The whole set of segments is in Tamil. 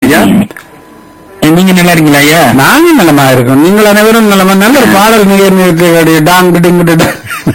ஐயா நீங்க நல்லா இருக்கீங்களா ஐயா நாங்க நலமா இருக்கோம் நீங்கள் அனைவரும் நலமா நல்ல ஒரு பாடல் நீங்க டாங் டிங்கு டாங்.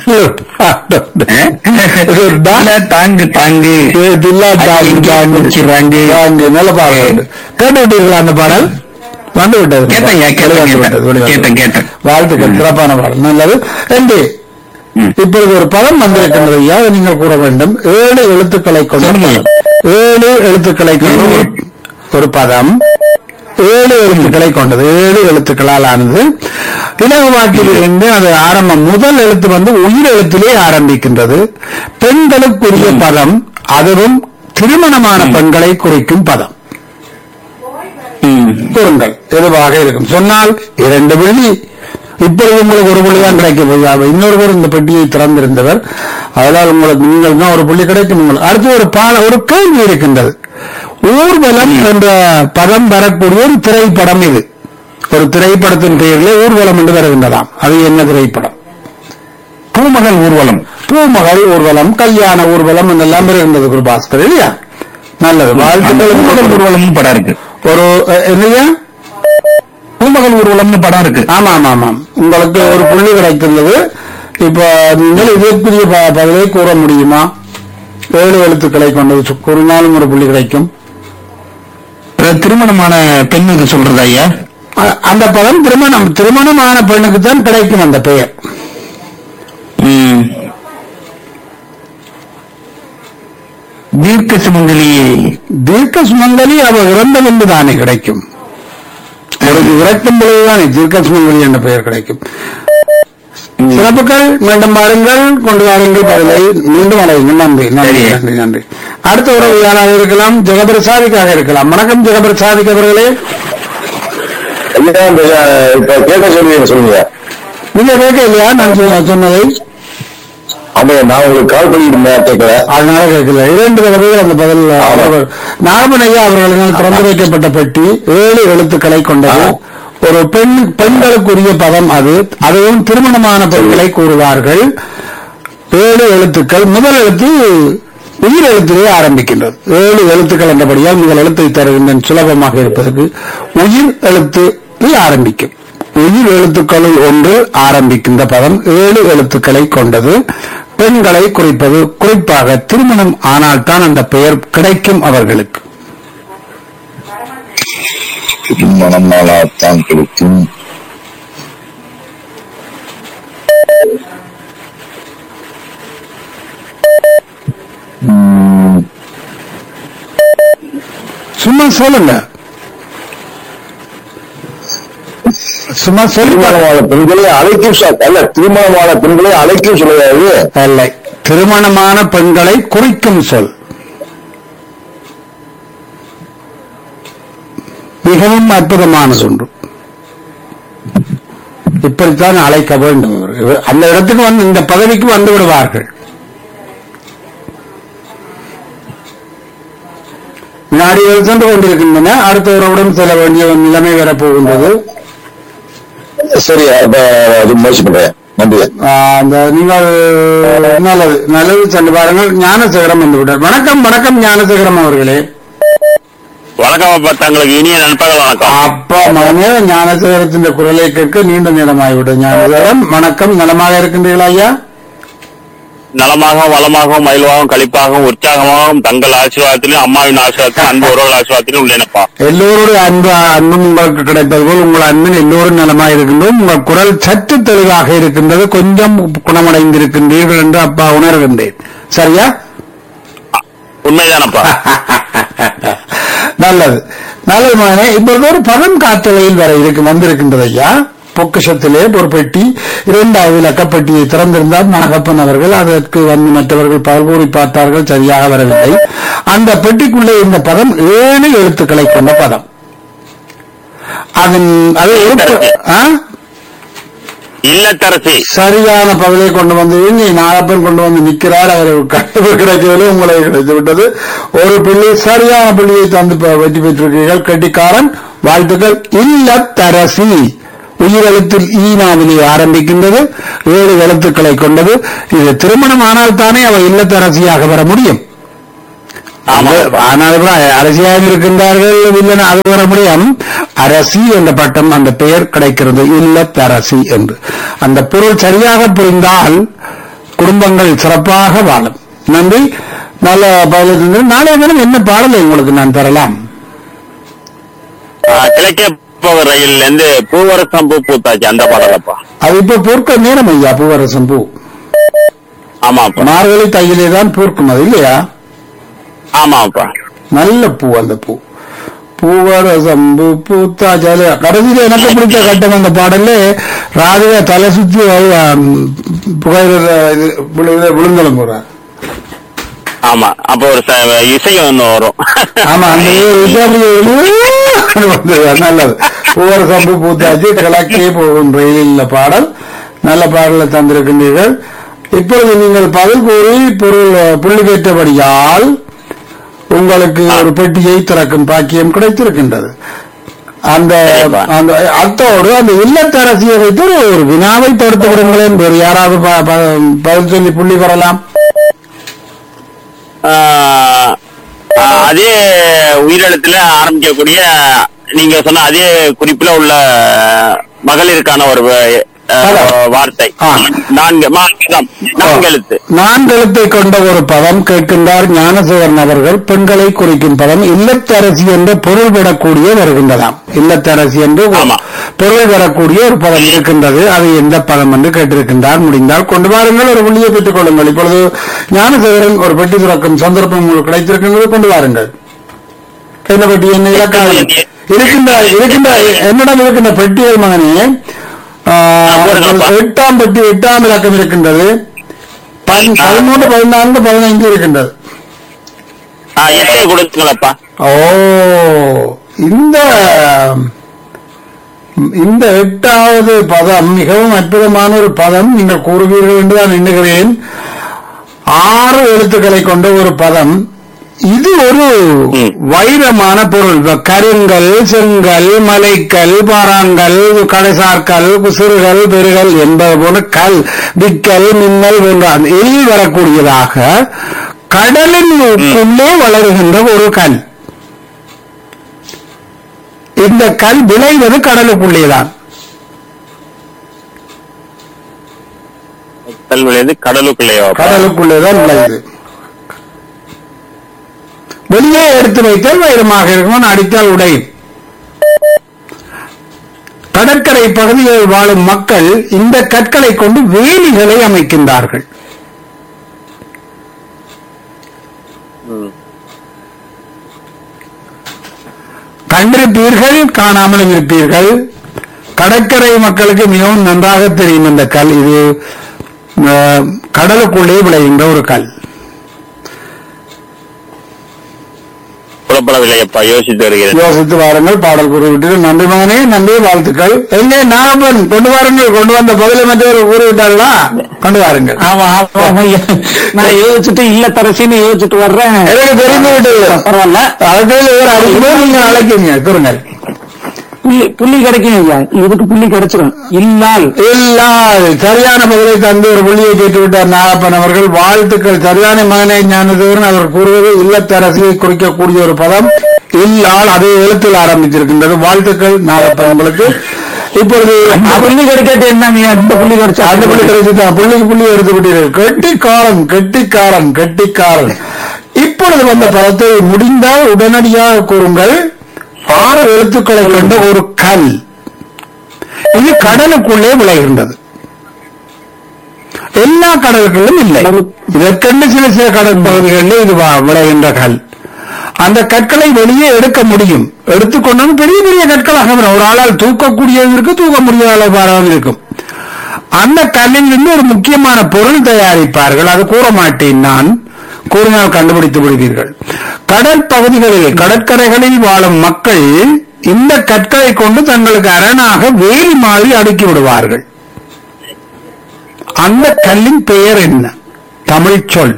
ஒரு டாங் இல்ல, தாங்கு தாங்கு ஏ, தில்லா டாங் டாங் குடிச்சிடுறாங்க. டாங். நல்ல பாடல் உண்டு. கேட்டு விட்டீர்களா அந்த பாடல் வந்து விட்டது கேட்டேன் ஐயா, கேட்டேன், வந்து கேட்டேன். விட்டது, வெளிவந்து கேட்டேன், விட்டது. கேட்டேன். வாழ்த்துக்கள் சிறப்பான பாடல் நல்லது ரெண்டு ம். இப்பொழுது ஒரு பதம் வந்திருக்கின்றது ஐயா அதை நீங்கள் கூற வேண்டும் ஏழு எழுத்துக்களை கொண்ட சொல்லுங்க. பதம். ஏழு எழுத்துக்களை கொண்ட ஒரு- ஒரு பதம் ஏழு எழுத்துக்களை கொண்டது ஏழு எழுத்துக்களால் ஆனது இலகுவாக்கில் இருந்து அது ஆரம்பம் முதல் எழுத்து வந்து உயிர் எழுத்திலே ஆரம்பிக்கின்றது பெண்களுக்குரிய பதம் அதுவும் திருமணமான பெண்களை குறிக்கும் பதம் ம். கூறுங்கள் எதுவாக இருக்கும் சொன்னால் இரண்டு வெள்ளி இப்பொழுது உங்களுக்கு ஒரு புள்ளி தான் கிடைக்க போகுது இன்னொருவர் இந்த பெட்டியை திறந்திருந்தவர் அதனால் உங்களுக்கு நீங்கள் தான் ஒரு புள்ளி கிடைக்கும் உங்களுக்கு அடுத்து ஒரு பால ஒரு கேள்வி இருக்கின்றது ஊர்வலம் என்ற பதம் வரக்கூடிய ஒரு திரைப்படம் இது ஒரு திரைப்படத்தின் பெயரிலே ஊர்வலம் என்று வருகின்றதாம் அது என்ன திரைப்படம் பூமகள் ஊர்வலம் பூமகள் ஊர்வலம் கல்யாண ஊர்வலம் என்றெல்லாம் இருக்கின்றது குருபாஸ்கர் இல்லையா நல்லது பூமகள் வாழ்த்துக்கள் ஊர்வலம்னு படம் இருக்கு ஒரு அஹ், என்னையா பூமகள் ஊர்வலம்னு படம் இருக்கு ஆமா ஆமா ஆமாம் உங்களுக்கு ஒரு புள்ளி கிடைத்துள்ளது இப்ப நீங்கள் இதற்குரிய ப- பதிலை கூற முடியுமா ஏழு எழுத்துக்களை கொண்டது சு- கூறினாலும் ஒரு புள்ளி கிடைக்கும் அஹ், திருமணமான பெண்ணுக்கு சொல்றது ஐயா அ- அந்த பதம் திருமணம் திருமணமான பெண்ணுக்கு தான் கிடைக்கும் அந்த பெயர் ம். தீர்க்க சுமங்கலி தீர்க்க சுமங்கலி அவ இறந்த பின்பு தானே கிடைக்கும் ஒரு இறக்கும் பொழுதுதானே தீர்க்க சுமங்கலி என்ற பெயர் கிடைக்கும் சிறப்புகள் மீண்டும் பாருங்கள் கொண்டு வாருங்கள் பதிலை மீண்டும் அடையுங்கள் நன்றி நன்றி சரி. நன்றி நன்றி அடுத்த உறவியாளாக இருக்கலாம் ஜெகபிரசாதிக்காக இருக்கலாம் வணக்கம் ஜெகபிரசாதிக் அவர்களே ஐயா இந்த இப்ப கேட்க சொல்லி சொல்லுங்க நீங்க கேட்க இல்லையா நான் சொன்ன- சொன்னதை ஆமா நான் உங்களுக்கு கால் பண்ணிட்டு கேட்கல அதனால கேட்கல இரண்டு தடவைகள் அந்த பதில் அவர்கள் நாகமனையா அவர்களினால் திறந்து வைக்கப்பட்ட பெட்டி ஏழு எழுத்துக்களை கொண்டது ஒரு பெண் பெண்களுக்குரிய பதம் அது அதுவும் திருமணமான பெண்களை கூறுவார்கள் ஏழு எழுத்துக்கள் முதல் எழுத்து உயிர் எழுத்திலே ஆரம்பிக்கின்றது ஏழு எழுத்துக்கள் என்றபடியால் முதல் எழுத்தை தருகின்றேன் சுலபமாக இருப்பதற்கு உயிர் எழுத்து ஆரம்பிக்கும் உயிர் எழுத்துக்களில் ஒன்று ஆரம்பிக்கின்ற பதம் ஏழு எழுத்துக்களை கொண்டது பெண்களை குறிப்பது குறிப்பாக திருமணம் ஆனால்தான் அந்த பெயர் கிடைக்கும் அவர்களுக்கு மனமாலாத்தான் கிடைக்கும் உம், சும்மா சொல்லுங்க சும்மா சொல்லி திருமணமான பெண்களை அழைக்கும் சொல் அல்ல திருமணமான பெண்களை அழைக்கும் சொல்லுவாரு இல்லை திருமணமான பெண்களை குறிக்கும் சொல் மிகவும் அற்புதமானது ஒன்று இப்படித்தான் அழைக்க வேண்டும் இவர். அந்த இடத்துக்கு வந்து இந்த பதவிக்கு வந்து விடுவார்கள் வினாடிகள் சென்று கொண்டிருக்கின்றன அடுத்த உறவுடன் செல்ல வேண்டிய ஒரு நிலைமை வரப்போகின்றது சரி அப்ப அது முயற்சி பண்றேன் நன்றி ஆஹ் அந்த நீங்கள் நல்லது நல்லது சென்று பாருங்கள் ஞானசேகரம் வந்து விட்டார் வணக்கம் வணக்கம் ஞானசேகரம் அவர்களே வணக்கம் அப்பா தங்களுக்கு இனிய நண்பர்கள் வணக்கம் அப்பா மகனே ஞானசேகரத்தின் குரலை கேட்க நீண்ட நேரமாகிவிட்டது ஞானசேகரம் வணக்கம் நலமாக இருக்கின்றீர்களா ஐயா நலமாகவும் வளமாகவும் மயில்வாகவும் கழிப்பாகவும் உற்சாகமாகவும் தங்கள் ஆசீர்வாதத்திலும் அம்மாவின் ஆசீர்வாதத்திலும் அன்பு உறவுகள் ஆசீர்வாதத்திலும் உள்ளேனப்பா எல்லோருடைய அன்பு அன்பும் உங்களுக்கு கிடைப்பது போல் உங்கள் அன்பின் எல்லோரும் நலமாக இருக்கின்றோம் உங்கள் குரல் சற்று தெளிவாக இருக்கின்றது கொஞ்சம் குணமடைந்திருக்கின்றீர்கள் என்று அப்பா உணர்கின்றேன் சரியா உண்மைதானப்பா நல்லது நல்லது மகனே இப்பொழுது ஒரு பதம் காத்தலையில் வர இருக்கு வந்திருக்கின்றது ஐயா பொக்கிஷத்திலே ஒரு பெட்டி இரண்டாவது இலக்கப்பட்டியை திறந்திருந்தார் நாகப்பன் அவர்கள் அதற்கு வந்து மற்றவர்கள் பல்கூறி பார்த்தார்கள் சரியாக வரவில்லை அந்த பெட்டிக்குள்ளே இந்த பதம் ஏழு எழுத்துக்களை கொண்ட பதம் அதன் அது ஒரு ஆ? இல்லத்தரசி சரியான பதிலை கொண்டு வந்து இங்கே நாகப்பன் கொண்டு வந்து நிற்கிறார் அவர் கண்டிப்பு கிடைக்கவில்லை உங்களை கிடைத்து விட்டது ஒரு பிள்ளை சரியான பிள்ளையை தந்து ப- வெற்றி பெற்றிருக்கிறீர்கள் கெட்டிக்காரன் வாழ்த்துக்கள் இல்லத்தரசி உயிரெழுத்தில் ஈனாவிலே ஆரம்பிக்கின்றது ஏழு எழுத்துக்களை கொண்டது இது திருமணம் ஆனால் தானே அவ இல்லத்தரசியாக வர முடியும் ஆமா. அந்த- ஆனால் கூட அரசியாக இருக்கின்றார்கள் இல்லைன்னா அது வர முடியும் அரசி என்ற பட்டம் அந்த பெயர் கிடைக்கிறது இல்லத்தரசி என்று அந்த பொருள் சரியாக புரிந்தால் குடும்பங்கள் சிறப்பாக வாழும் நன்றி நல்ல பதில் தந்தது. நாளைய தினம் என்ன பாடலை உங்களுக்கு நான் தரலாம் ஆ, கிழக்கே போகிற ரயில்ல இருந்து பூவரசம் பூ பூத்தாச்சு அந்த பாடலப்பா அது இப்ப பூர்க்க நேரம் ஐயா பூவரசம் பூ ஆமாப்பா மார்கழி தையிலே தான் பூர்க்கும் அது இல்லையா ஆமாப்பா நல்ல பூ அந்த பூ பூவரசம் பூ பூத்தா ஜாலியா கடைசியில எனக்கு பிடிச்ச கட்டம் அந்த பாடல்ல ராதிகா தலை சுத்தி புகையிற இது விழு- விழுந்தலம் போறார் ஆமா அப்ப ஒரு ச- இசை ஒண்ணு வரும் ஆமா அந்த இது அப்படியே வந்தது. நல்லது பூவரசம் பூ பூத்தாச்சு கிழக்கே போகும் ரயிலில் பாடல் நல்ல பாடலை தந்திருக்கின்றீர்கள் இப்பொழுது நீங்கள் பதில் கூறி பொருள் புள்ளி பெற்றபடியால் உங்களுக்கு ஒரு பெட்டியை திறக்கும் பாக்கியம் கிடைத்திருக்கின்றது அந்த சரிப்பா. அந்த அத்தோடு அந்த இல்லத்தரசியை வைத்து ஒரு- ஒரு வினாவை தொடுத்து விடுங்களேன் வேறு யாராவது ப- ப- பதில் சொல்லி புள்ளி பெறலாம் ஆ, ஆ, அதே உயிரிழத்துல ஆரம்பிக்கக்கூடிய நீங்க சொன்ன அதே குறிப்புல உள்ள மகளிருக்கான ஒரு ஆ, பதம். வார்த்தை ஆ. நான்கு மா- பதம். நான்கு எழுத்து நான்கெழுத்தை கொண்ட ஒரு பதம் கேட்கின்றார் ஞானசேகரன் அவர்கள் பெண்களை குறிக்கும் பதம் இல்லத்தரசி என்ற பொருள் பெறக்கூடிய வருகின்றதாம் இல்லத்தரசி என்று ஒரு ஆமா. பொருள் பெறக்கூடிய ஒரு பதம் இருக்கின்றது அது எந்த பதம் என்று கேட்டிருக்கின்றார் முடிந்தால் கொண்டு வாருங்கள் ஒரு புள்ளியை பெற்றுக் கொள்ளுங்கள் இப்பொழுது ஞானசேகரன் ஒரு பெட்டி துறக்கும் சந்தர்ப்பம் உங்களுக்கு கிடைத்திருக்கின்றது கொண்டு வாருங்கள் என்ன பெட்டி என்ன இலக்காக இருக்கின்ற இருக்கின்ற என்னிடம் இருக்கின்ற பெட்டியல் மகனே ஆ, போடுங்கப்பா. எட்டாம் பெட்டி எட்டாம் இலக்கம் இருக்கின்றது பதி- பதிமூன்று பதினான்கு பதினைந்து இருக்கின்றது ஆ, எட்டை கொடுத்துங்களப்பா ஓ இந்த இந்த எட்டாவது பதம் மிகவும் அற்புதமான ஒரு பதம் நீங்கள் கூறுவீர்கள் என்று நான் எண்ணுகிறேன் ஆறு எழுத்துக்களை கொண்ட ஒரு பதம் இது ஒரு ம். வைரமான பொருள் இப்ப கருங்கல் செங்கல் மலைக்கல் பாறாங்கல் கடைசார்கல் குசுறுகள் பெருகல் என்பது போல கல் விக்கல் மின்னல் போன்ற அந்த எளில் வரக்கூடியதாக கடலின் உள்ளே வளருகின்ற ஒரு கல் இந்த கல் விளைவது கடலுக்குள்ளேதான் கல்விலேருந்து கடலுக்குள்ளேயோ கடலுக்குள்ளேதான் விளையுது வெளியே எடுத்து வைத்தால் வைரமாக இருக்கும் அடித்தால் உடையும் கடற்கரை பகுதிகளில் வாழும் மக்கள் இந்த கற்களை கொண்டு வேலிகளை அமைக்கின்றார்கள் கண்டிருப்பீர்கள் காணாமலும் இருப்பீர்கள் கடற்கரை மக்களுக்கு மிகவும் நன்றாக தெரியும் இந்த கல் இது அஹ், கடலுக்குள்ளே விளைகின்ற ஒரு கல் புலப்படவில்லையப்பா யோசித்து வருகிறேன் யோசித்து வாருங்கள் பாடல் கூறிவிட்டீர்கள் நன்றி மகனே நன்றி வாழ்த்துக்கள் எங்கே நாகப்பன் கொண்டு வாருங்கள் கொண்டு வந்த பதிலை மற்றவர் கூறிவிட்டார்களா கொண்டு வாருங்கள் ஆமா ஆமா ஐயா. நான் யோசிச்சுட்டு இல்லத்தரசின்னு யோசிச்சுட்டு வர்றேன் எனக்கு தெரிந்து விட்டது பரவாயில்ல அதுக்கு ஒரு அடிக்கும்போது நீங்க அழைக்கிறீங்க கூறுங்கள் புள்ளி புள்ளி கிடைக்கும் ஐயா இதுக்கு புள்ளி கிடைச்சிடும் இல்லால் இல்லா சரியான பதிலை தந்து ஒரு புள்ளியை கேட்டுவிட்டார் நாகப்பன் அவர்கள் வாழ்த்துக்கள் சரியான மகனை ஞானதேவன் அவர் கூறுவது இல்லத்தரசியை குறிக்கக்கூடிய ஒரு பதம் இல்லால் அதே எழுத்தில் ஆரம்பித்திருக்கின்றது வாழ்த்துக்கள் நாகப்பன் உங்களுக்கு இப்பொழுது அந்த புள்ளி கிடைக்காட்டு என்னங்க இந்த புள்ளி கிடைச்சா அந்த புள்ளி கிடைச்சுதான் புள்ளிக்கு புள்ளி எடுத்து விட்டீர்கள் கெட்டிக்காரன் கெட்டிக்காரன் கெட்டிக்காரன் இப்பொழுது வந்த பதத்தை முடிந்தால் உடனடியாக கூறுங்கள் ஆறு எழுத்துக்களை கொண்ட ஒரு கல் இது கடலுக்குள்ளே விளைகின்றது எல்லா கடல்களிலும் இல்லை இதற்கென்று சில சில கடல் பகுதிகளில் இது வ- விளைகின்ற கல் அந்த கற்களை வெளியே எடுக்க முடியும் எடுத்துக்கொண்டு வந்து பெரிய பெரிய கற்களாக வரும் ஒரு ஆளால் தூக்கக்கூடியது இருக்கு தூக்க முடியாத பாராமல் இருக்கும் அந்த கல்லில் இருந்து ஒரு முக்கியமான பொருள் தயாரிப்பார்கள் அது கூற மாட்டேன் நான் கூறினால் கண்டுபிடித்து விடுவீர்கள் கடல் பகுதிகளில் கடற்கரைகளில் வாழும் மக்கள் இந்த கற்களை கொண்டு தங்களுக்கு அரணாக வேலி மாதிரி அடுக்கி விடுவார்கள் அந்த கல்லின் பெயர் என்ன தமிழ் சொல்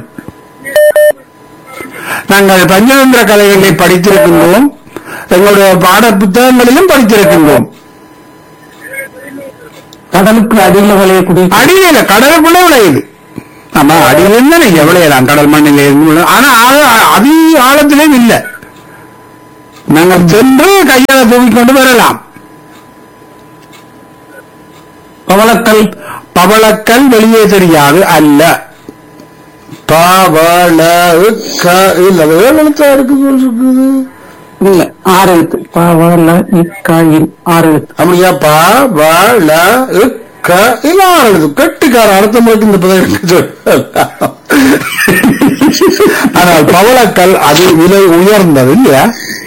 நாங்கள் பஞ்சதந்திர கலைகளை படித்திருக்கின்றோம் எங்களுடைய பாட புத்தகங்களிலும் படித்திருக்கின்றோம் கடலுக்கு அடியில் விளையக்கூடிய அடியில கடலுக்குள்ளே விளையுது ஆமா அடியிலிருந்து நீங்க விளையலாம் கடல் மண்ணில் இருந்து ஆனா ஆழ- அதி ஆழத்திலும் இல்லை நாங்கள் சென்று கையால தூக்கி கொண்டு வரலாம் பவளக்கல் பவளக்கல் வெளியே தெரியாது அல்ல பவள க இல்ல அது ஏழு எழுத்தா இருக்கு போல் இருக்குது இல்ல ஆறு எழுத்து பவள இக்காயில் ஆறு எழுத்து அப்படியா ப வ ல உ, க இல்ல ஆறு எழுத்து கெட்டிக்கார அர்த்தம் போட்டு இந்த பதவி ஆனால் பவளக்கல் அது விலை உயர்ந்தது இல்லையா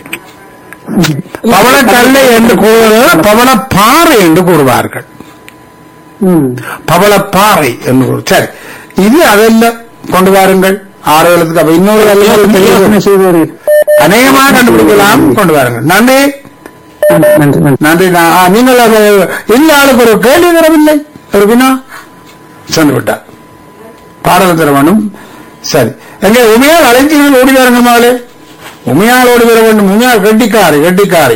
பவளக்கல்லை என்று கூறுவது பவளப்பாறை என்று கூறுவார்கள் ம். பவளப்பாறை என்று கூறு சரி இது அதெல்லாம் கொண்டு வாருங்கள் ஆறு எழுத்துக்கு அப்ப இன்னொரு யோசனை எழுத்து செய்வாரு அநேகமாக கண்டுபிடிக்கலாம் கொண்டு வாருங்கள் நன்றி நன்றி நன்றி நன்றி நன்றி நான் ஆ, நீங்கள் அது இல்ல ஆளுக்கு ஒரு கேள்வி தரவில்லை ஒரு வினா சென்று விட்டார் பாடல் தர வேண்டும் சரி எங்க உமையால் அழைத்தீர்கள் ஓடி வாருங்க மகளே உமையால் ஓடி வர வேண்டும் உமையால் கெட்டிக்காரி கெட்டிக்காரி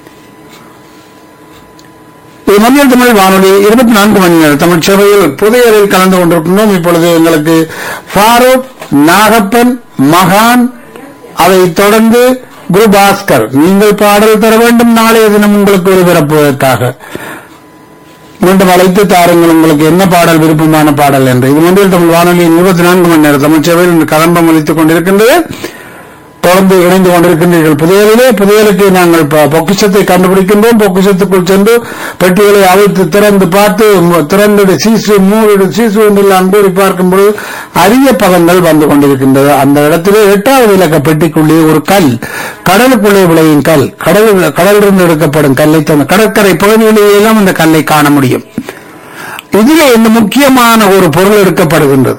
இது மத்திய தமிழ் வானொலி இருபத்தி நான்கு மணி நேரம் தமிழ் சேவையில் புதையலில் கலந்து கொண்டிருக்கின்றோம் இப்பொழுது எங்களுக்கு ஃபாரூக் நாகப்பன் மகான் அதைத் தொடர்ந்து குரு பாஸ்கர் நீங்கள் பாடல் தர வேண்டும் நாளைய தினம் உங்களுக்கு ஒளிபரப்புவதற்காக மீண்டும் அழைத்து தாருங்கள் உங்களுக்கு என்ன பாடல் விருப்பமான பாடல் என்று இது மொழியில் தமிழ் வானொலியின் இருபத்தி நான்கு மணி நேரம் தமிழ் சேவையில் இன்று கதம்பம் அளித்துக் கொண்டிருக்கின்றது தொடர்ந்து இணைந்து கொண்டிருக்கின்றீர்கள் புதையலிலே புதையலுக்கு நாங்கள் ப- பொக்கிஷத்தை கண்டுபிடிக்கின்றோம் பொக்கிஷத்துக்குள் சென்று பெட்டிகளை அவைத்து திறந்து பார்த்து மு- திறந்து சீசு மூடு சீசு ஒன்றில் அன்பூரி பார்க்கும் பொழுது அரிய பதங்கள் வந்து கொண்டிருக்கின்றது அந்த இடத்திலே எட்டாவது இலக்க பெட்டிக்குள்ளே ஒரு கல் கடலுக்குள்ளே விளையும் கல் கடல் கடலிலிருந்து எடுக்கப்படும் கல்லை தந்த கடற்கரை பகுதிகளிலே எல்லாம் அந்த கல்லை காண முடியும் இதிலே இந்த முக்கியமான ஒரு பொருள் எடுக்கப்படுகின்றது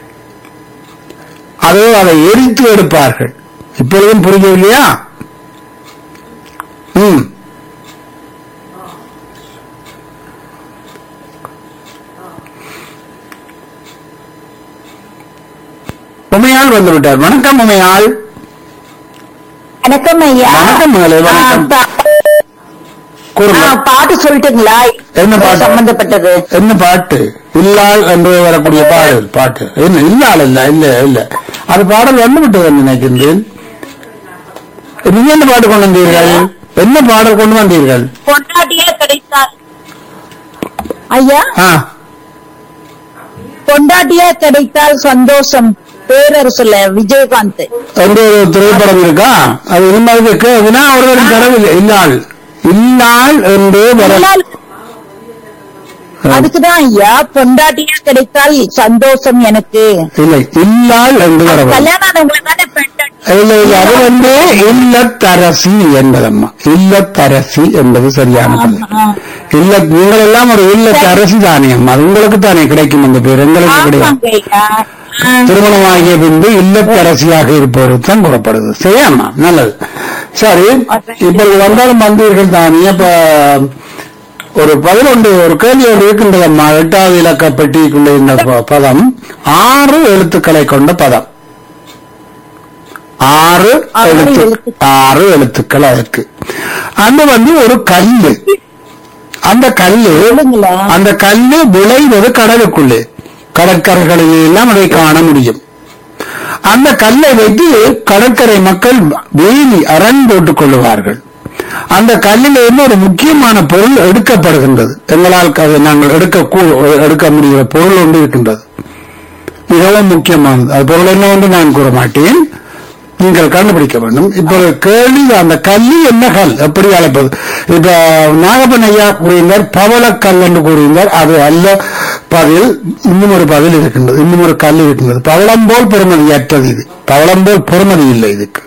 அது அதை எரித்து எடுப்பார்கள் இப்பொழுதும் புரியவில்லையா ம் உமையாள் வந்து விட்டார் வணக்கம் உமையாள் வணக்கம் ஐயா வணக்கம் மகளே, வணக்கம். ஆ, பா- கூறுங்க ஆ, பாட்டு சொல்லிட்டுங்களா என்ன பாட்டு? சம்பந்தப்பட்டது என்ன பாட்டு இல்லாள் என்று வரக்கூடிய பாடல் பாட்டு என்ன இல்லாள் இல்ல இல்ல இல்ல அது பாடல் வந்து விட்டது நினைக்கின்றேன் நீங்க என்ன பாட்டு கொண்டு வந்தீர்கள் என்ன பாடல் கொண்டு வந்தீர்கள் கொண்டாடியே கிடைத்தால் ஐயா ஆ கொண்டாடியே கிடைத்தால் சந்தோஷம் பேரரசுல விஜயகாந்த் என்ற ஒரு திரைப்படம் இருக்கா அது இருந்தால் வினா ஒருவரும் தரவில்லை இல்லாள் இல்லாள் என்று வர இல்லால் அதுக்குதான் ஐயா பொண்டாட்டியா கிடைத்தால் சந்தோஷம் எனக்கு இல்லை இல்லாள் என்று வர கல்யாணம் ஆனவங்களை தானே பெண்டாட்டி இல்ல இல்ல அது வந்து இல்லத்தரசி என்பதம்மா இல்லத்தரசி என்பது சரியான பதம் ஆமா. இல்ல நீங்கள் எல்லாம் ஒரு இல்லத்தரசி தானே அம்மா அது உங்களுக்கு தானே கிடைக்கும் அந்த பேர் எங்களுக்கு கிடையாது ஆமாங்க ஐயா ஆ, திருமணமாகிய பின்பு இல்லத்தரசியாக இருப்பவருக்கு தான் கூறப்படுது சரியாம்மா நல்லது சரி இப்பொழுது வந்தாலும் வந்தீர்கள் தானே இப்ப ஒரு பதினொன்று ஒரு கேள்வி ஒன்று இருக்கின்றதம்மா எட்டாவது இலக்க பெட்டிக்குள்ள இந்த ப- பதம் ஆறு எழுத்துக்களை கொண்ட பதம் ஆறு ஆறு எழுத்து எழுத்து. ஆறு எழுத்துக்கள் அதற்கு அது வந்து ஒரு கல்லு அந்த கல்லு சொல்லுங்களா? அந்த கல்லு விளைவது கடலுக்குள்ளே கடற்கரைகளில் எல்லாம் அதை காண முடியும் அந்த கல்லை வைத்து கடற்கரை மக்கள் வேலி அரண் போட்டுக் கொள்ளுவார்கள் அந்த கல்லிலிருந்து ஒரு முக்கியமான பொருள் எடுக்கப்படுகின்றது எங்களால் அதை நாங்கள் எடுக்க கூ- எடுக்க முடிகிற பொருள் ஒன்று இருக்கின்றது மிகவும் முக்கியமானது அது பொருள் என்ன என்று நான் கூற மாட்டேன் நீங்கள் கண்டுபிடிக்க வேண்டும் இப்ப ஒரு கேள்வி அந்த கல்லி என்ன கல் எப்படி அழைப்பது இப்ப நாகப்பன் ஐயா கூறியிருந்தார் பவளக்கல் என்று கூறியிருந்தார் அது அல்ல பதில் இன்னும் ஒரு பதில் இருக்கின்றது இன்னும் ஒரு கல் இருக்கின்றது பவளம் போல் பெருமதியற்றது இது பவளம் போல் பெருமதி இல்லை இதுக்கு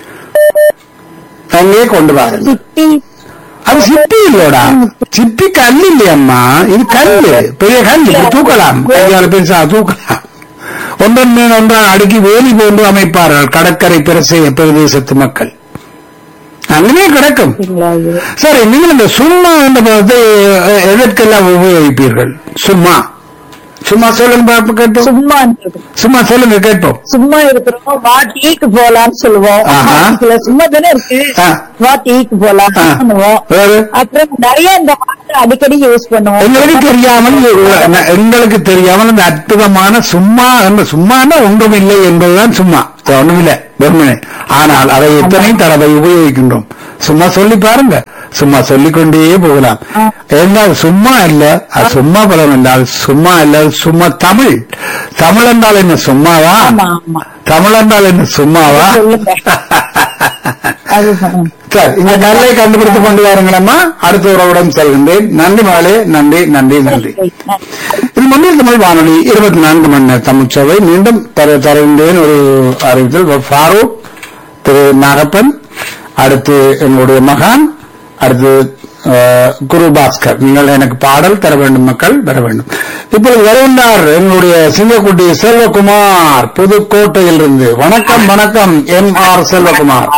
அங்கே கொண்டு வாருங்கள் சிட்டி அது சிப்பி இல்லோடா சிப்பி கல் இல்லையம்மா இது கல்லு பெரிய கல் இப்படி தூக்கலாம் கையால பெருசா தூக்கலாம் ஒன்றன் மேல் ஒன்றான் அடுக்கி வேலி போன்று அமைப்பார்கள் கடற்கரை பிரசே பிரதேசத்து மக்கள் அங்கனே கிடக்கும் இல்லைங்களா ஐயா? சரி நீங்கள் இந்த சும்மா என்ற பதத்தை அஹ், எதற்கெல்லாம் உபயோகிப்பீர்கள் சும்மா சும்மா சொல்லுங்க பாப்போம் கேட்போம் சும்மா சும்மா சொல்லுங்க கேட்போம் சும்மா இருக்கிறோம் வா டீக்கு போலாம்னு சொல்லுவோம் ஆஹா. இதுல சும்மா தானே இருக்கு ஆ. வா டீக்கு போலாம் ஆ. பண்ணுவோம் வேறு? அப்புறம் நிறைய இந்த வார்த்தை அடிக்கடி யூஸ் பண்ணுவோம் எங்களுக்கு தெரியாமல் ந- எங்களுக்கு தெரியாமல் அந்த அற்புதமான சும்மா என்ற சும்மானா ஒன்றும் இல்லை என்பதுதான் சும்மா ஒண்ணுமில்லை வெறுமனே ஆனால் அதை எத்தனை தடவை உபயோகிக்கின்றோம் சும்மா சொல்லி பாருங்க சும்மா சொல்லிக் கொண்டே போகலாம் என்றால் சும்மா அல்ல அது சும்மா பலம் என்றால் சும்மா அல்ல அது சும்மா தமிழ் தமிழ் என்றால் என்ன சும்மாவா ஆமா ஆமா தமிழ் என்றால் என்ன சும்மாவா சொல்லுங்க. அதுதான் சரி இந்த கல்லை கண்டுபிடித்துக் கொண்டு வாருங்களம்மா அடுத்த உறவுடன் செல்கின்றேன் நன்றி மகளே நன்றி நன்றி நன்றி இது மண்ணில் தமிழ் வானொலி இருபத்தி நான்கு மணி நேர தமிழ் சேவை மீண்டும் தர தருகின்றேன் ஒரு அறிவித்தல் ஃபாரூக் திரு நாகப்பன் அடுத்து எங்களுடைய மகான் அடுத்து அஹ், குரு பாஸ்கர் நீங்கள் எனக்கு பாடல் தர வேண்டும் மக்கள் வர வேண்டும் இப்பொழுது வருகின்றார் எங்களுடைய சிங்கக்குட்டி செல்வகுமார் புதுக்கோட்டையிலிருந்து வணக்கம் வணக்கம் எம் ஆர் செல்வகுமார்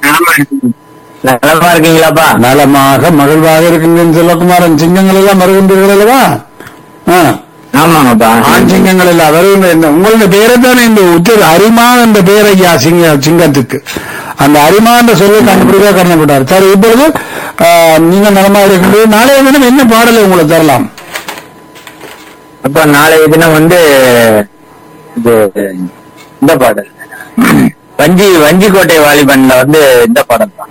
நலமா இருக்கீங்களாப்பா நலமாக மகிழ்வாக இருக்கின்றேன் செல்வகுமாரன் சிங்கங்கள் எல்லாம் வருகின்றீர்கள் அல்லவா ஆ. ஆமாங்கப்பா ஆண் சிங்கங்கள் எல்லாம் வருகின்ற இந்த உங்களுடைய பேரை தானே இந்த உத்தர் அரிமா என்ற பெயர் ஐயா சிங்க சிங்கத்துக்கு அந்த அரிமா என்ற சொல்லை கண்டுபிடிக்க கருணப்பட்டார் சரி இப்பொழுது ஆ, நீங்க நலமா இருக்கின்றது நாளைய தினம் என்ன பாடலை உங்களுக்கு தரலாம் அப்ப நாளைய தினம் வந்து இது இந்த பாடல் வஞ்சி வஞ்சிக்கோட்டை வாலிபன்ல வந்து இந்த பாடல் தான்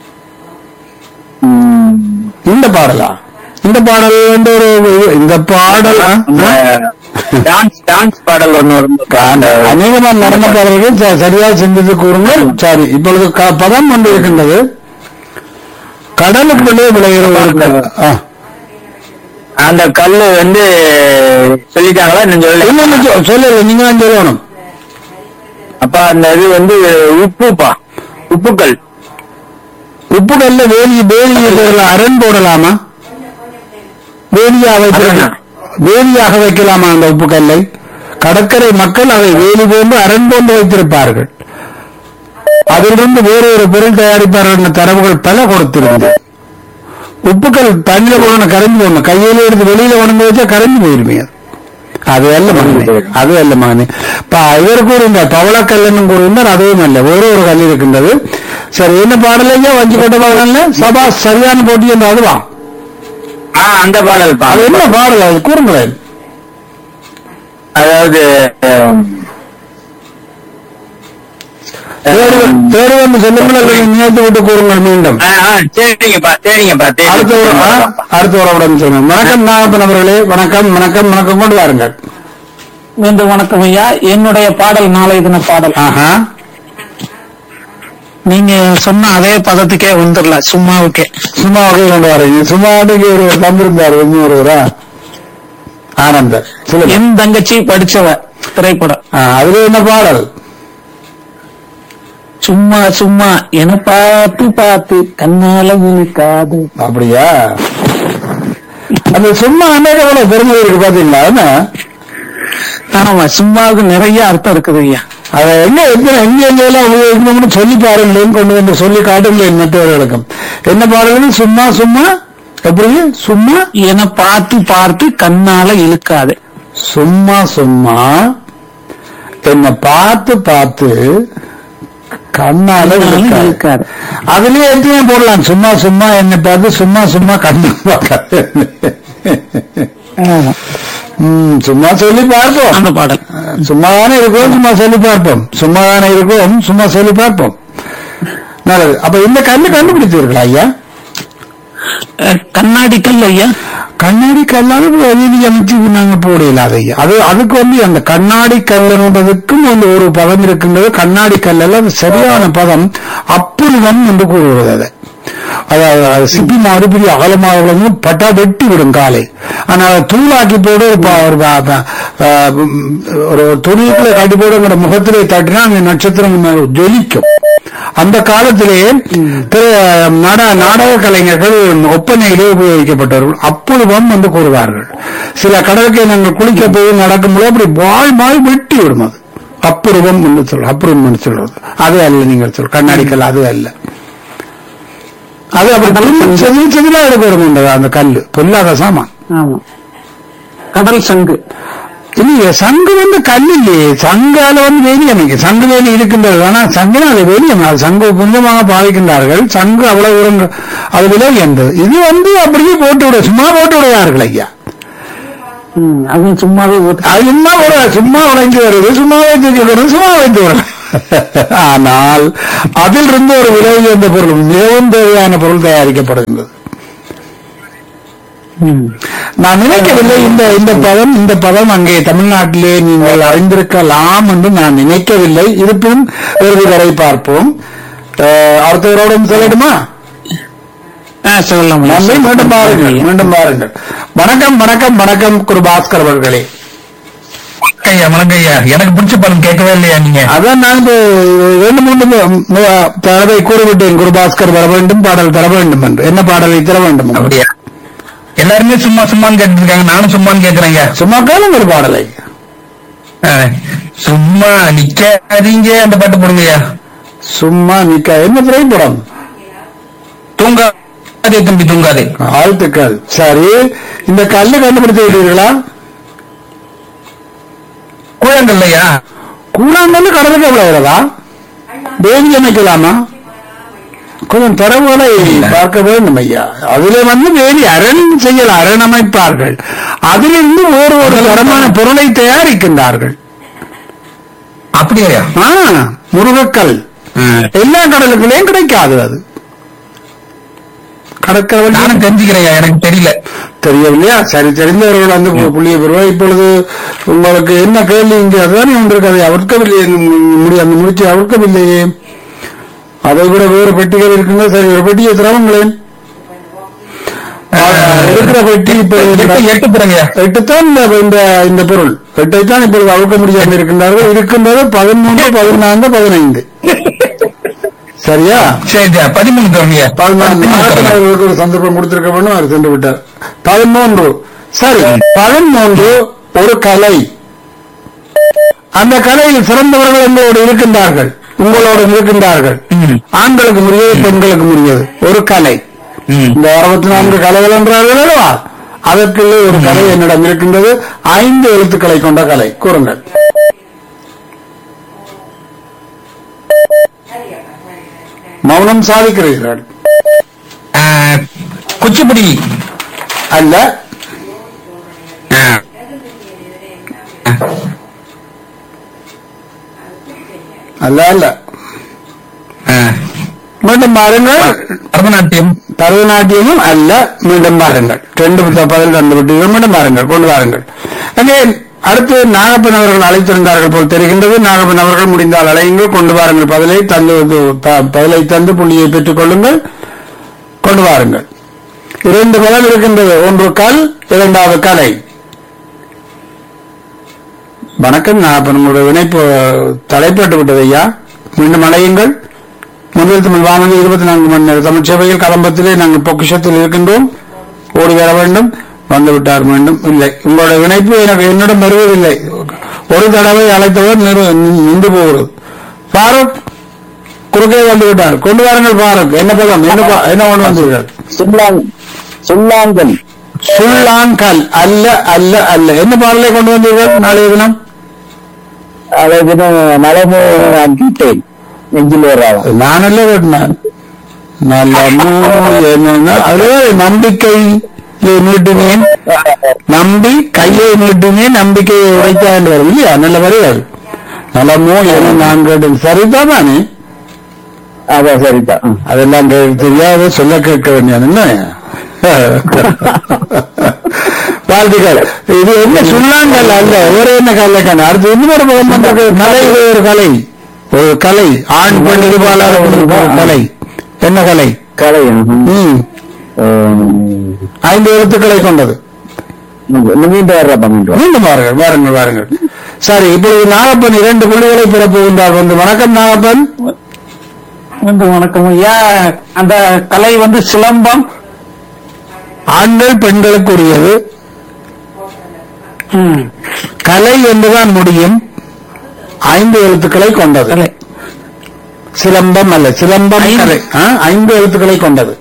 உம், இந்த பாடலா இந்த பாடல் வந்து ஒரு இந்த பாடல் ஆ? டான்ஸ் டான்ஸ் பாடல் ஒண்ணு அந்த வரும் அநேகமான நடன பாடல்கள் ச- சரியாக சிந்தித்து கூறுங்கள் சரி இப்பொழுது க- பதம் ஒன்று இருக்கின்றது கடலுக்குள்ளே விளைகிற ஒரு ஆ. அந்த கல்லு வந்து சொல்லிட்டாங்களா இன்னும் சொல்லல இல்ல, இல்ல, சொ- சொல்லல நீங்க தான் சொல்லணும் அப்ப அந்த இது வந்து உப்புப்பா உப்புக்கல் உப்பு கல்ல வேலி வேலி போடலாம் அரண் போடலாமா வேலியாக வைக்கலாம் வேலியாக வைக்கலாமா அந்த உப்பு கல்லை கடற்கரை மக்கள் அதை வேலி போன்று அரண் போன்று வைத்திருப்பார்கள் அதிலிருந்து வேறு ஒரு பொருள் தயாரிப்பார்கள் என்ற தரவுகள் பல கொடுத்திருந்தது உப்புக்கள் தண்ணியில போடணும் கரைஞ்சு போடணும் கையில எடுத்து வெளியில உணர்ந்து வச்சா கரைஞ்சு போயிருமே அது. அது அல்ல மகனே அது அல்ல மகனே இப்ப இவர் கூறுகின்ற பவளக்கல்லன் கூறுகின்றார் அதுவும் அல்ல வேறு ஒரு கல் இருக்கின்றது சரி என்ன பாடலையா வஞ்சி கொட்ட பாடல சபா சரியான போட்டி என்று அதுவா ஆ அந்த பாடல் பா அது என்ன பாடல் அது கூறுங்களேன் அதாவது அஹ், தேடி வந்து- தேடி வந்து சொல்லுங்கள் நினைத்து விட்டு கூறுங்கள் மீண்டும் ஆ, ஆ, சரிங்கப்பா சரிங்கப்பா அடுத்த ஒரு ஆ, சரிங்க அடுத்த உறவுடன் சொல்லுங்கள் வணக்கம் நாகப்பன் அவர்களே வணக்கம் வணக்கம் வணக்கம் கொண்டு வாருங்கள் மீண்டும் வணக்கம் ஐயா என்னுடைய பாடல் நாளைய தின பாடல் ஆஹா நீங்க சொன்ன அதே பதத்துக்கே வந்துடல சும்மாவுக்கே சும்மா வகை கொண்டு வரீங்க சும்மா அன்னைக்கு ஒரு தந்திருந்தார் ஒருவரா ஆனந்தர் சொல்லுங்க என் தங்கச்சி படிச்சவ திரைப்படம் ஆ, அதுல என்ன பாடல் சும்மா சும்மா என பார்த்து பார்த்து கண்ணால இழுக்காது அப்படியா அந்த சும்மா அன்னைக்கு எவ்வளவு பெருமை இருக்கு பாத்தீங்களா என்ன ஆமா சும்மாவுக்கு நிறைய அர்த்தம் இருக்குது ஐயா அதை எங்க எத்தனை எங்க எங்க எல்லாம் உபயோகிக்கணும்னு சொல்லி பாருங்களேன் கொண்டு வந்து சொல்லி காட்டுங்களேன் மற்றவர்களுக்கும் என்ன பாடல்கள் சும்மா சும்மா எப்படி சும்மா என பார்த்து பார்த்து கண்ணால இழுக்காது சும்மா சும்மா என்னை பார்த்து பார்த்து கண்ணால கண்ணால இழுக்காது. இழுக்காது. அதுலயே எத்தனையும் போடலாம் சும்மா சும்மா என்னை பார்த்து சும்மா சும்மா கண்ணு பார்க்காது ஆமா. ம், சும்மா சொல்லி பார்ப்போம் அந்த பாடல் சும்மா தானே இருக்கோம் சும்மா சொல்லி பார்ப்போம் சும்மா தானே இருக்கோம் சும்மா சொல்லி பார்ப்போம் நல்லது அப்ப இந்த கண்ணு கண்டுபிடிச்சிருக்கலாம் ஐயா அஹ், கண்ணாடி கல் ஐயா கண்ணாடி கல்லாத வெளியில அமைச்சு நாங்க போடல அதை அது அதுக்கு வந்து அந்த கண்ணாடி கல்லுன்றதுக்கும் வந்து ஒரு பதம் இருக்கின்றது கண்ணாடி கல்லல்ல அது சரியான பதம் அப்புறம் என்று கூறுகிறது அதை அதாவது அது சிப்பி மாதிரி பெரிய அகலமாக உள்ளது, பட்டா வெட்டி விடும் காலை ஆனா அதை தூளாக்கி போடு ஒரு ப- ஒரு ப- ப- ஆஹ் ஒரு துணிக்குள்ள கட்டி போடு உங்களோட முகத்திலே தட்டினா அந்த நட்சத்திரம் ஜொலிக்கும் அந்த காலத்திலே திரு- நாட- நாடக கலைஞர்கள் ஒப்பனையிலே உபயோகிக்கப்பட்டவர்கள் அப்புழுவம் என்று கூறுவார்கள் சில கடலுக்கு நாங்கள் குளிக்க போய் நடக்கும்போது அப்படி வாய் வாய் வெட்டி விடும் அது அப்புருவம் என்று சொல் அப்புறம் என்று சொல்றது அது அல்ல நீங்கள் சொல் கண்ணாடிக்கல் அது அல்ல அது அப்படி செதில் செதிலா எடுக்க வரும் அந்த கல்லு பொல்லாத சாமான் ஆமா கடல் சங்கு இல்லையே சங்கு வந்து கல் இல்லையே சங்கால வந்து வேலி அமைக்கு சங்கு வேலி இருக்கின்றது ஆனா சங்குனா அது வேலி அமை- அது சங்கு புனிதமாக பாவிக்கின்றார்கள் சங்கு அவ்வளவு உரங்க அது விலை என்றது இது வந்து அப்படியே போட்டு விட சும்மா போட்டு விடுவார்கள் ஐயா ம், அதுவும் சும்மாவே ஓட்டு அது சும்மா ஒரு சும்மா உடைஞ்சு வருது சும்மாவே தூக்கி வருது சும்மா வைத்து வருது ஆனால் அதில் இருந்து ஒரு விலை உயர்ந்த பொருள் மிகவும் தேவையான பொருள் தயாரிக்கப்படுகின்றது ம். நான் நினைக்கவில்லை இந்த இந்த பதம் இந்த பதம் அங்கே தமிழ்நாட்டிலே நீங்கள் அறிந்திருக்கலாம் என்று நான் நினைக்கவில்லை இருப்பினும் இறுதி வரை பார்ப்போம் அஹ், அடுத்தவரோடும் சொல்லட்டுமா ஆ, சொல்லலாம் நன்றி மீண்டும் பாருங்கள் மீண்டும் பாருங்கள் வணக்கம் வணக்கம் வணக்கம் குரு பாஸ்கர் அவர்களே ஐயா வணக்கம் ஐயா எனக்கு பிடிச்ச படம் கேட்கவே இல்லையா நீங்க அதான் நான் இப்ப ரெண்டு மூன்று மு- மு- தடவை கூறிவிட்டேன் குரு பாஸ்கர் வர வேண்டும் பாடல் தர வேண்டும் என்று என்ன பாடலை தர வேண்டும் என்று. அப்படியா எல்லாருமே சும்மா சும்மான்னு கேட்டு இருக்காங்க நானும் சும்மான்னு கேக்குறேங்க சும்மா கேளுங்க ஒரு பாடலை சும்மா நிக்காதீங்க அந்த பாட்டு போடுங்கய்யா சும்மா நிக்க என்ன திரைப்படம் தூங்காதே தம்பி தூங்காதே வாழ்த்துக்கள் சரி இந்த கல்லு கண்டுபிடித்து விட்டீர்களா கூழங்கல்லையா கூழாங்கல்லு கடலுக்கு விளையாடுறதா வேதி அமைக்கலாமா கொஞ்சம் தரவுகளை பார்க்க வேண்டும் ஐயா அதிலே வந்து வேதி அரண் செய்யலாம் அரண் அமைப்பார்கள் அதிலிருந்து வேறு ஒரு தரமான பொருளை தயாரிக்கின்றார்கள் அப்படியா ஆ முருகக்கல் எல்லா கடலுக்குள்ளேயும் கிடைக்காது அது கடற்கரை நானும் தெரிஞ்சுக்கிறேன் எனக்கு தெரியல தெரியவில்லையா சரி தெரிந்தவர்கள் வந்து பு- புள்ளிய பெறுவா இப்பொழுது உங்களுக்கு என்ன கேள்வி இங்கே அதுதானே ஒன்று இருக்காது அவர்க்கவில்லையே முடி அந்த முடிச்சு அவர்க்கவில்லையே அதை விட வேறு பெட்டிகள் இருக்குங்க சரி ஒரு பெட்டியை திரவங்களேன் இருக்கிற பெட்டி இப்ப எட்டு எட்டு பிறங்கய்யா எட்டுத்தான் இந்த இந்த இந்த பொருள் எட்டைத்தான் இப்பொழுது அவுக்க முடியாமல் இருக்கின்றார்கள் இருக்கின்றது பதிமூன்று பதினான்கு பதினைந்து சரியா சரி சரி, பதிமூணு தரங்கய்யா பதினான்கு அவர்களுக்கு ஒரு சந்தர்ப்பம் கொடுத்திருக்க வேண்டும் அவர் சென்று விட்டார் பதிமூன்று சரி பதிமூன்று ஒரு கலை அந்த கலையில் சிறந்தவர்கள் எங்களோடு இருக்கின்றார்கள் உங்களோடு இருக்கின்றார்கள் ம். ஆண்களுக்கு முடியாது பெண்களுக்கு முடியாது ஒரு கலை ம். இந்த அறுபத்தி நான்கு கலைகள் என்றார்கள் அல்லவா அதற்குள்ளே ஒரு கலை என்னிடம் இருக்கின்றது ஐந்து எழுத்துக்களை கொண்ட கலை கூறுங்கள் மௌனம் சாதிக்கிறீர்கள் ஆ, குச்சிப்புடி அல்ல ஆ. ஆ. அல்ல அல்ல ஆ. மீண்டும் பாருங்கள் பரதநாட்டியம் பரதநாட்டியமும் அல்ல மீண்டும் பாருங்கள் ரெண்டு பத்த- பதில் ரெண்டு விட்டீர்கள் மீண்டும் பாருங்கள் கொண்டு வாருங்கள் அங்கே அடுத்து நாகப்பன் அவர்கள் அழைத்திருந்தார்கள் போல் தெரிகின்றது நாகப்பன் அவர்கள் முடிந்தால் அழையுங்கள் கொண்டு வாருங்கள் பதிலை தந்து ப- பதிலை தந்து புள்ளியை பெற்றுக் கொள்ளுங்கள் கொண்டு வாருங்கள் இரண்டு பதம் இருக்கின்றது ஒன்று கல் இரண்டாவது கலை வணக்கம் நாகப்பன் உங்களுடைய இணைப்பு தலைப்பட்டு விட்டது ஐயா மீண்டும் அழையுங்கள் முதல் தமிழ் வானொலி இருபத்தி நான்கு மணி நேரம் தமிழ் சேவையில் கதம்பத்திலே நாங்கள் பொக்கிஷத்தில் இருக்கின்றோம் ஓடி வர வேண்டும் வந்து விட்டார் மீண்டும் இல்லை உங்களுடைய இணைப்பு எனக்கு என்னிடம் வருவதில்லை ஒரு தடவை அழைத்தவர் நிறு- நி- நின்று போகிறது ஃபாரூக் குறுக்கே வந்து விட்டார் கொண்டு வாருங்கள் ஃபாரூக் என்ன பதம் என்ன ப- என்ன கொண்டு வந்தீர்கள் சுல்லாங் சுல்லாங்கல் சுல்லாங்கல் அல்ல அல்ல அல்ல என்ன பாடலை கொண்டு வந்தீர்கள் நாளைய தினம் அதாவது நலமோ கேட்டேன் நெஞ்சில் வராதா நானல்ல கேட்டேன் நல்ல மூ- என்னன்னா அது நம்பிக்கை நீட்டினேன் நம்பி கையை நீட்டினேன் நம்பிக்கையை உடைத்தா என்று வரும் இல்லையா நல்ல வரையாது நலமோ என நான் கேட்டேன் சரிதான் தானே அதான் சரிதான் ம். அதெல்லாம் கே- தெரியாத சொல்ல கேட்க வேண்டியது என்ன வாழ்த்துக்கள் இது என்ன சுண்ணாங்கல் அல்ல வேற என்ன கலை கண்ணு அடுத்து இன்னொரு பக்கம் வந்திருக்கு கலை இது ஒரு கலை ஒரு கலை ஆண் பெண் இருபாலான ஒரு கலை என்ன கலை கலை ம். ம் ம். ஐந்து எழுத்துக்களை கொண்டது மீண்டும் வர்றப்ப மீண்டும் மீண்டும் வாருங்கள் வாருங்கள் வாருங்கள் சரி இப்பொழுது நாகப்பன் இரண்டு புள்ளிகளை பெறப் போகின்றார் வந்து வணக்கம் நாகப்பன் மீண்டும் வணக்கம் ஐயா அந்த கலை வந்து சிலம்பம் ஆண்கள் பெண்களுக்குரியது ம். கலை என்றுதான் முடியும் ஐந்து எழுத்துக்களை கொண்டது கலை சிலம்பம் அல்ல சிலம்பம் ஐந்து. கலை ஆ, ஐந்து எழுத்துக்களை கொண்டது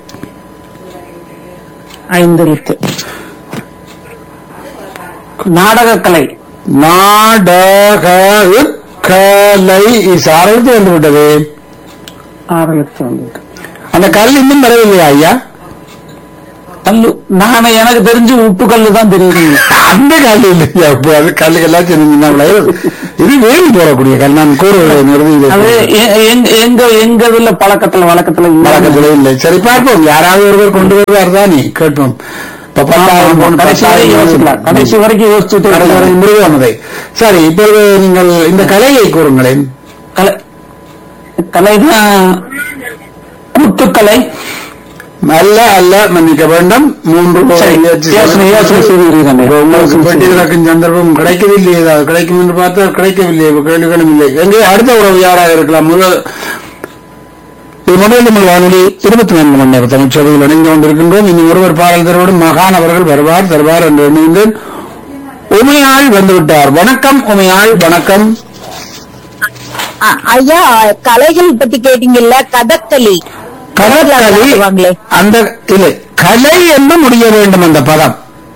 ஐந்து எழுத்து நாடக கலை நாடக கலை சாரத்து வந்து விட்டது ஆறு லட்சம் வந்து அந்த கல் இன்னும் வரவில்லையா ஐயா கல்லு நானே எனக்கு தெரிஞ்சு உப்பு கல்லு தான் தெரியுதுங்க அந்த கல் இல்லையா இப்போ அது கல்லுக்கெல்லாம் சின்ன இது வேணும் போடக்கூடிய கல் நான் கூறுவதை அது நிறுத்தி எ- எங்க- எங்க எங்க இதுல பழக்கத்துல வழக்கத்துல இல்ல. வழக்கத்திலே இல்லை சரி பார்ப்போம் யாராவது ஒருவர் கொண்டு வருவார் தானே கேட்போம் இப்ப பத்தாயிரம் ஆமா, பொன், கடைசி பத்தாயிரம் வரைக்கும் யோசிக்கலாம் பொன். கடைசி வரைக்கும் யோசிச்சுட்டு கடைசி வரை முருகானதை சரி இப்பொழுது நீங்கள் இந்த கலையை கூறுங்களேன் கலை கலைதான் கூட்டுக்கலை அல்ல அல்ல மன்னிக்க வேண்டும் மூன்று சரி, முயற்சி யோசனை, யோசனை செய்திருக்கிறேன். இப்ப உங்களுக்கு யோசனை பெட்டி கிடக்கும் சந்தர்ப்பம் கிடைக்கவில்லை ஏதாவது கிடைக்கும் என்று பார்த்தால் கிடைக்கவில்லை இப்ப கேள்விகளும் இல்லை எங்கே அடுத்த உறவு யாராக இருக்கலாம் முதல் இது முதல் தமிழ் வானொலி இருபத்தி நான்கு மணி நேரம் தமிழ் சேவையில் இணைந்து கொண்டிருக்கின்றோம் இனி ஒருவர் பாடல் தருவோடும் மகான் அவர்கள் வருவார் தருவார் என்று எண்ணுகின்றேன் உமையாள் வந்துவிட்டார் வணக்கம் உமையாள் வணக்கம் அ- ஐயா கலைகள் பத்தி கேட்டீங்கல்ல கதக்களி கதகளி ஆடுவாங்களே. அந்த இல்லை கலை என்று முடிய வேண்டும் அந்த பதம்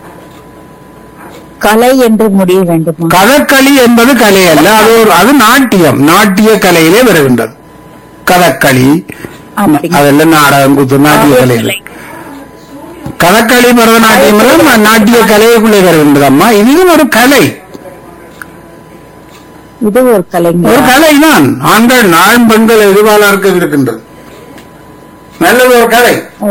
கலை என்று முடிய வேண்டுமா கதகளி என்பது கலை அல்ல அது ஒரு அது நாட்டியம் நாட்டிய கலையிலே வருகின்றது கதகளி அப்படி. அதெல்லாம் நாடகம் குத்து நாட்டிய கலையில் கதகளி பரதநாட்டியம் எல்லாம் நாட்டிய கலைக்குள்ளே வருகின்றது அம்மா இதுவும் ஒரு கலை இது ஒரு கலைங்க ஒரு கலை தான் ஆண்கள் ஆண் பெண்கள் எதிர்பாளருக்கு இருக்கின்றது நல்லது ஒரு கலை ஓ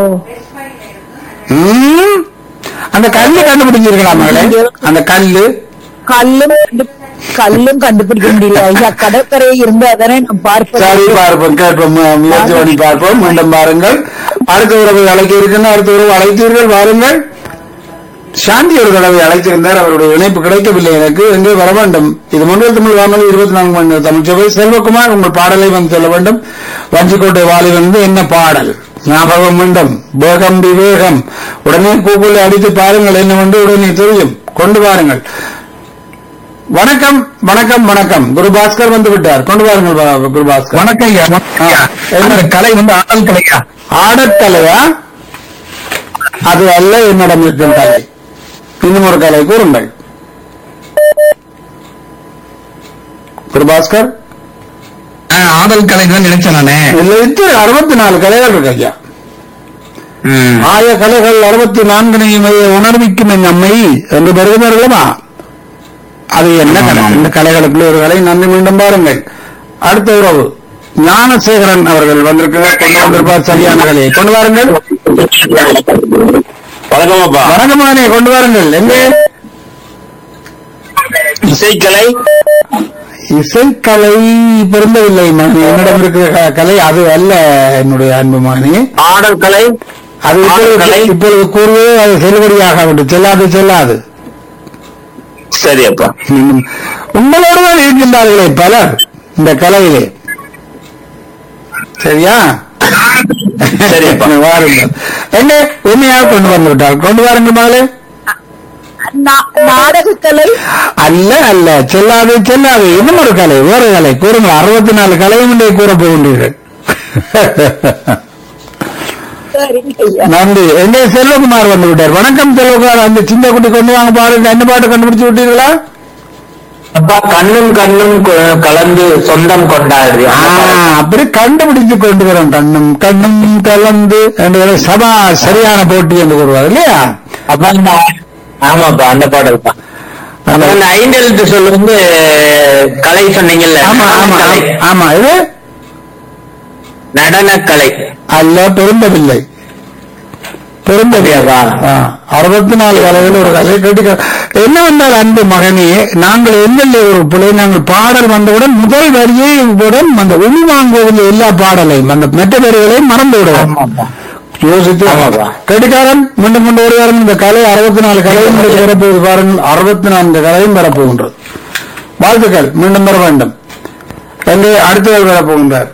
ம். அந்த கல்லு கண்டுபிடிச்சிருக்கலாம் மகளே அந்த கல்லு கல்லும் கண்டு- கல்லும் கண்டுபிடிக்க முடியல ஐயா கடற்கரை இருந்து அதனை நான் சரி பார்ப்பேன் பார்ப்போம் கேட்போம் மு- முயற்சி பண்ணி பார்ப்போம் மீண்டும் பாருங்கள் அடுத்த உறவை அழைக்க இருக்கின்ற அடுத்த உறவு அழைத்தீர்கள் பாருங்கள் சாந்தி ஒரு தடவை அழைத்திருந்தார் அவருடைய இணைப்பு கிடைக்கவில்லை எனக்கு எங்கே வர வேண்டும் இது முன்னில் தமிழ் வானொலி இருபத்தி நான்கு மணி நேரம் தமிழ் சபை செல்வகுமார் உங்கள் பாடலை வந்து சொல்ல வேண்டும் வஞ்சிக்கோட்டை வாலிலிருந்து என்ன பாடல் ஞாபகம் வேண்டும் வேகம் விவேகம் உடனே கூகுளை அடித்து பாருங்கள் என்னவென்று உடனே தெரியும் கொண்டு வாருங்கள் வணக்கம் வணக்கம் வணக்கம் குரு பாஸ்கர் வந்து விட்டார் கொண்டு வாருங்கள் பா- குரு பாஸ்கர் வணக்கம் ஐயா வணக்கம் ஐயா. என்னோட கலை வந்து ஆடல் கலையா ஆடற்கலையா அது அல்ல என்னிடம் இருக்கும் கலை இன்னும் ஒரு கலை கூறுங்கள் குரு பாஸ்கர் ஆ, ஆடல் கலை தான் நினைச்சேன் நானே இதுல இத்தனை அறுபத்தி நாலு கலைகள் இருக்கு ஐயா ம். ஆய கலைகள் அறுபத்தி நான்கினையும் உணர்விக்கும் என் அம்மை என்று வருகிறார்களா அது என்ன கலை ஆமாம். இந்த கலைகளுக்குள்ள ஒரு கலை நன்றி மீண்டும் பாருங்கள் அடுத்த உறவு ஞானசேகரன் அவர்கள் வந்திருக்கிறார் கொண்டு வந்திருப்பார் சரியான கலையை கொண்டு வாருங்கள் வணக்கம் அப்பா வணக்கமானே கொண்டு வாருங்கள் எங்கே இசைக்கலை இசைக்கலை பிறந்தவில்லை மகனே. என்னிடம் இருக்கிற க- கலை அது அல்ல என்னுடைய அன்புமானே ஆடல் கலை அது இப்பொழுது ஆடற்கலை? இப்பொழுது கூறுவது அது செல்லுபடியாக விட்டு செல்லாது செல்லாது சரி அப்பா இன்னும் உங்களோடு தான் இருக்கின்றார்களே பலர் இந்த கலையிலே சரியா சரிப்பா. வாருங்கள் என்ன உண்மையாக கொண்டு வந்து விட்டார் கொண்டு வாருங்கள் மகளே நா- நாடகக்கலை அல்ல அல்ல செல்லாது செல்லாது இன்னும் ஒரு கலை வேறு கலை கூறுங்கள் அறுபத்தி நாலு கலையும் இன்றைய கூற போகின்றீர்கள் சரிங்க ஐயா நன்றி எங்கே செல்வகுமார் வந்து விட்டார் வணக்கம் செல்வகுமார் அந்த சின்ன குட்டி கொண்டு வாங்க பாருங்க என்ன பாட்டு கண்டுபிடிச்சு விட்டீர்களா அப்பா கண்ணும் கண்ணும் கு- கலந்து சொந்தம் கொண்டாடு ஆ, அப்படி கண்டுபிடிச்சு கொண்டு வரோம் கண்ணும் கண்ணும் கலந்து என்று சபா சரியான போட்டி என்று கூறுவார் இல்லையா அப்பா இந்த- ஆமாப்பா அந்த பாடல் தான் அப்புறம் இந்த ஐந்து எழுத்து சொல் வந்து கலை சொன்னீங்கல்ல ஆமா ஆமா கலை ஆமா இது நடனக்கலை அல்ல பெருந்தவில்லை பெருந்தவியாதா அறுபத்தி நாலு கலைகள் ஒரு கலை கேட்டு என்னவென்றால் அன்பு மகனே நாங்கள் எம்எல்ஏ ஒரு பிள்ளை நாங்கள் பாடல் வந்தவுடன் முதல் வரியை உடன் அந்த உள் வாங்குவதில் எல்லா பாடலையும் அந்த மற்ற வரிகளையும் மறந்து விடுவோம் ஆமாப்பா யோசித்து ஆமாப்பா. கெட்டிக்காரன் மீண்டும் கொண்டு வருவாரன் இந்த கலை அறுபத்தி நாலு கலையும் இன்றைக்கு வரப்போகுது பாருங்கள் அறுபத்தி நான்கு கலையும் வரப்போகின்றது வாழ்த்துக்கள் மீண்டும் வர வேண்டும் எங்கே அடுத்தவர் வரப்போகின்றார்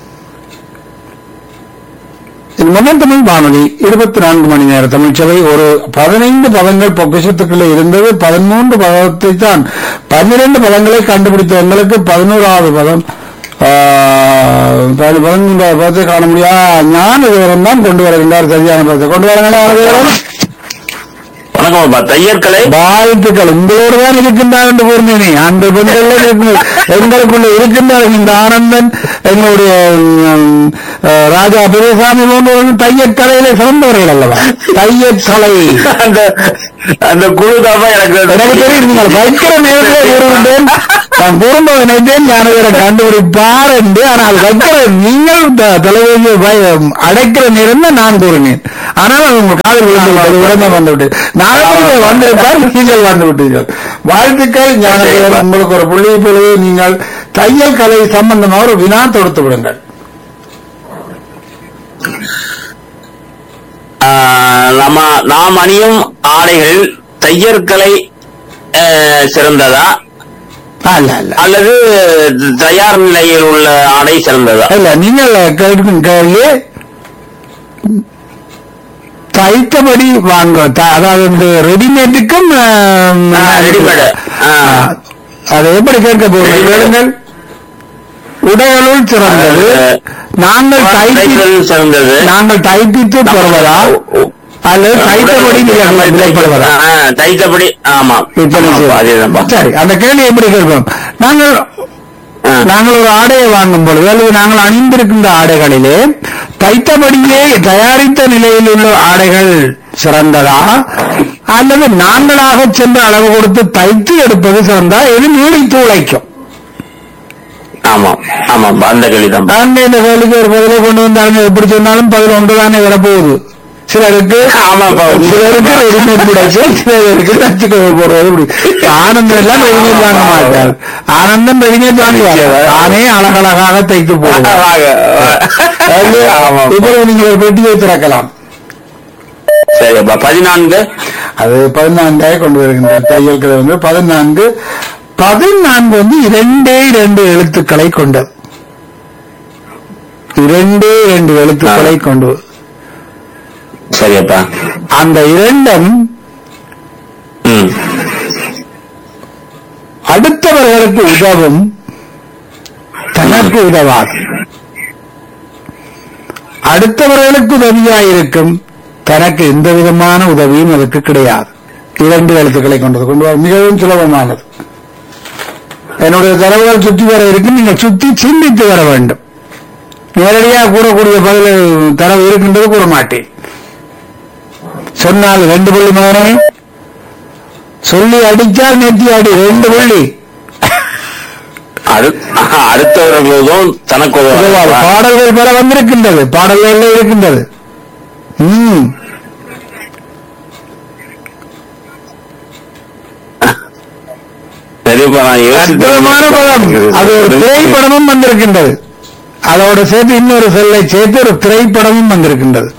இது முதல் தமிழ் வானொலி இருபத்தி நான்கு மணி நேர தமிழ்ச்சபை ஒரு பதினைந்து பதங்கள் பொக்கிஷத்துக்குள்ளே இருந்தது பதிமூன்று பதத்தை தான் பன்னிரண்டு பதங்களை கண்டுபிடித்த எங்களுக்கு பதினோராவது பதம் ஆஹ், பதி- பதிமூன்றாவது பதத்தை காண முடியாது ஞான விவரம் தான் கொண்டு வருகின்றார் சரியான பதத்தை கொண்டு வரங்களா வணக்கம் அப்பா தையற்கலை வாழ்த்துக்கள் உங்களோடு தான் இருக்கின்றார் என்று கூறினேனே அந்த பெண்கள் எங்களுக்குள்ள இருக்கின்றார்கள் இந்த ஆனந்தன் எங்களுடைய ம், அஹ், ராஜா பெரியசாமி போன்றவர்கள் தையற்கலையில சிறந்தவர்கள் அல்லவா தையற்கலை அந்த அந்த குழு தான் எனக்கு எனக்கு தெரியும் நீங்கள் வைக்கிற நேரத்தில் கூறுகின்றேன் நான் கூறும்போது நினைத்தேன் நான் இவரை கண்டுபிடிப்பார் என்று ஆனால் வைக்கிற நீங்கள் த- தொலைபேசியை வை- அடைக்கிற நேரம் தான் நான் கூறினேன் ஆனால் அது உங்கள் காதல் விழுந்து விட்டது உடனே வந்து விட்டது நாங்கள் வந்திருப்பார் நீங்கள் வந்து விட்டீர்கள் வாழ்த்துக்கள் ஞானதேவன் உங்களுக்கு ஒரு புள்ளியை போலவே நீங்கள் தையல் கலை சம்பந்தமாக ஒரு வினா தொடுத்து விடுங்கள் ஆஹ் நம்ம நாம் அணியும் ஆடைகள் தையற்கலை ஆஹ், சிறந்ததா அல்ல அல்ல அல்லது தயார் நிலையில் உள்ள ஆடை சிறந்ததா இல்ல நீங்கள் கேட்கும் கேள்வி தைத்தபடி வாங்க த- அதாவது இந்த ரெடிமேட்டுக்கும் ஆம், ஆ, ரெடிமேடு. ஆ. அதை எப்படி கேட்க போகிறீர்கள் ரெடிமேடு. கேளுங்கள் உடைகளுள் சிறந்தது அது, நாங்கள் தைப்பி தைத்தல் சிறந்தது நாங்கள் தைப்பித்து பெறுவதா அல்லது தைத்தபடி நீங்கள் விலைப்படுவதா ஆஹ், தைத்தபடி ஆமா விற்பனை ஆமாப்பா, அதேதான்ப்பா. செய்வது. சரி அந்த கேள்வி எப்படி கேட்போம் நாங்கள் ஆ. நாங்கள் ஒரு ஆடையை வாங்கும் பொழுது அல்லது நாங்கள் அணிந்திருக்கின்ற ஆடைகளிலே தைத்தபடியே தயாரித்த நிலையில் உள்ள ஆடைகள் சிறந்ததா அல்லது நாங்களாக சென்று அளவு கொடுத்து தைத்து எடுப்பது சிறந்தா எது நீடித்து உழைக்கும் ஆமா ஆமாப்பா அந்த கேள்விதான் நாங்கள் இந்த கேள்விக்கு ஒரு பதிலை கொண்டு வந்தாங்க எப்படி சொன்னாலும் பதில் ஒன்றுதானே வரப்போகுது சிலருக்கு ஆமாப்பா. சிலருக்கு ரெடிமேட் பிடிக்கும் சிலருக்கு தச்சு போடுறது இப்படி ஆனந்தம் எல்லாம் ரெடிமேட் வாங்க மாட்டார் ஆனந்தம் ரெடிமேட் வாங்குவார் தானே அழகழகாக தைத்து போடுவார் ஆமா இப்போ நீங்க ஒரு பெட்டியை திறக்கலாம் சரிப்பா பதினான்கு அது பதினான்காக கொண்டு வருகின்ற தையல் கதை வந்து பதினான்கு பதினான்கு வந்து இரண்டே இரண்டு எழுத்துக்களை கொண்டது இரண்டே இரண்டு எழுத்துக்களை கொண்டு சரியப்பா அந்த இரண்டும் ம் அடுத்தவர்களுக்கு உதவும் தனக்கு உதவாது அடுத்தவர்களுக்கு உதவியாயிருக்கும் தனக்கு எந்த விதமான உதவியும் அதுக்கு கிடையாது இரண்டு எழுத்துக்களை கொண்டது கொண்டு வர மிகவும் சுலபமானது என்னுடைய தரவுகள் சுற்றி வர இருக்கு நீங்க சுத்தி சிந்தித்து வர வேண்டும் நேரடியாக கூறக்கூடிய பதில் தரவு இருக்கின்றது கூற மாட்டேன் சொன்னால் ரெண்டு புள்ளி மகனே சொல்லி அடிச்சால் நெத்தி அடி ரெண்டு புள்ளி அடு- அடுத்தவர்களும் தனக்கு உதவாது. உதவாது. பாடல்கள் பெற வந்திருக்கின்றது பாடல்கள் இருக்கின்றது ம் சரிப்பா நான் யோசித்து- அற்புதமான பதம் அது ஒரு திரைப்படமும் வந்திருக்கின்றது அதோட சேர்த்து இன்னொரு சொல்லை சேர்த்து ஒரு திரைப்படமும் வந்திருக்கின்றது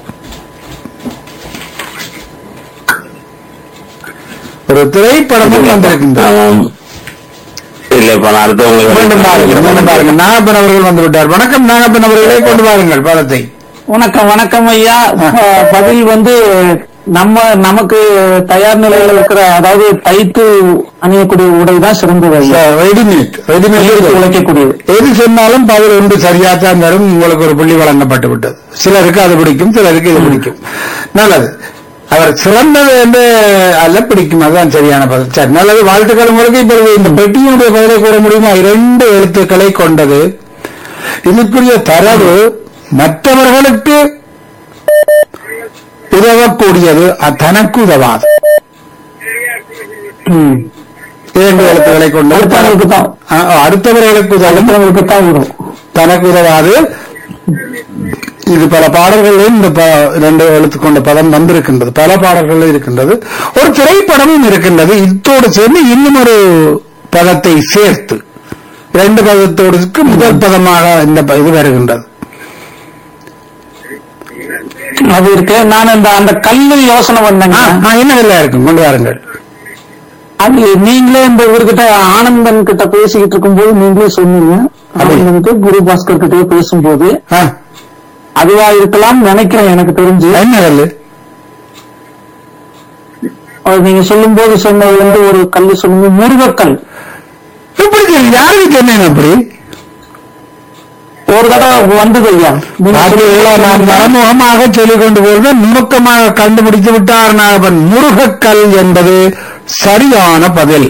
ஒரு திரைப்படமும் வந்திருக்கின்றது ஆமாம். இல்லப்பா நான் மீண்டும் பாருங்கள் மீண்டும் அடுத்தவங்களுக்கு பாருங்கள் நாகப்பன் அவர்கள் வந்து விட்டார் வணக்கம் நாகப்பன் அவர்களை கொண்டு வாருங்கள் பதத்தை வணக்கம் வணக்கம் ஐயா அஹ், பதில் வந்து நம்ம நமக்கு தயார் நிலையில இருக்கிற அதாவது தைத்து அணியக்கூடிய உடை தான் சிறந்தது ஐயா ரெடிமேட் தைத்து ரெடிமேட் உழைக்கக்கூடியது எது சொன்னாலும் பதில் ஒன்று சரியாத்தான் தரும் உங்களுக்கு ஒரு புள்ளி வழங்கப்பட்டு விட்டது சிலருக்கு அது பிடிக்கும் சிலருக்கு இது பிடிக்கும் நல்லது அவர் சிறந்தது என்று அல்ல பிடிக்கும் அதுதான் சரியான பதில் சரி நல்லது வாழ்த்துக்கள் உங்களுக்கு இப்பொழுது இந்த பெட்டியினுடைய பதிலை கூற முடியுமா இரண்டு எழுத்துக்களை கொண்டது இதுக்குரிய தரவு மற்றவர்களுக்கு உதவக்கூடியது அது தனக்கு உதவாது ம். இரண்டு எழுத்துக்களை கொண்டது அடுத்தவங்களுக்கு தான். ஆ, அடுத்தவர்களுக்கு உதவும் அடுத்தவங்களுக்கு தான் வரும் தனக்கு உதவாது இது பல பாடல்களிலும் இந்த ப- இரண்டு எழுத்து கொண்ட பதம் வந்திருக்கின்றது பல பாடல்களில் இருக்கின்றது ஒரு திரைப்படமும் இருக்கின்றது இத்தோடு சேர்ந்து இன்னும் ஒரு பதத்தை சேர்த்து இரண்டு பதத்தோடு முதல் பதமாக இந்த ப- இது வருகின்றது அது இருக்கு நான் இந்த அந்த கல்லு யோசனை ஆ, பண்ணேங்க ஆ, என்ன இதெல்லாம் இருக்கும் கொண்டு வாருங்கள் அது நீங்களே இந்த இவர்கிட்ட ஆனந்தன் கிட்ட பேசிக்கிட்டு இருக்கும்போது நீங்களே சொன்னீங்க ஆனந்தனுக்கு குரு பாஸ்கர் கிட்டயே பேசும்போது ஆ, அதுவா இருக்கலாம் நினைக்கிறேன் எனக்கு தெரிஞ்சு என்ன கல்லு அது நீங்க சொல்லும் போது சொன்னது வந்து ஒரு கல்லு சொல்லுங்க முருகக்கல் எப்படி தெரியும்? யாருக்கு தெரியும் அப்படி ஒரு தடவை வந்தது ஐயா நீங்க பார்த்தீர்களா, நான் மறைமுகமாக சொல்லிக் கொண்டு போவது நுணுக்கமாக கண்டுபிடித்து விட்டார் நாகப்பன் முருகக்கல் என்பது சரியான பதில்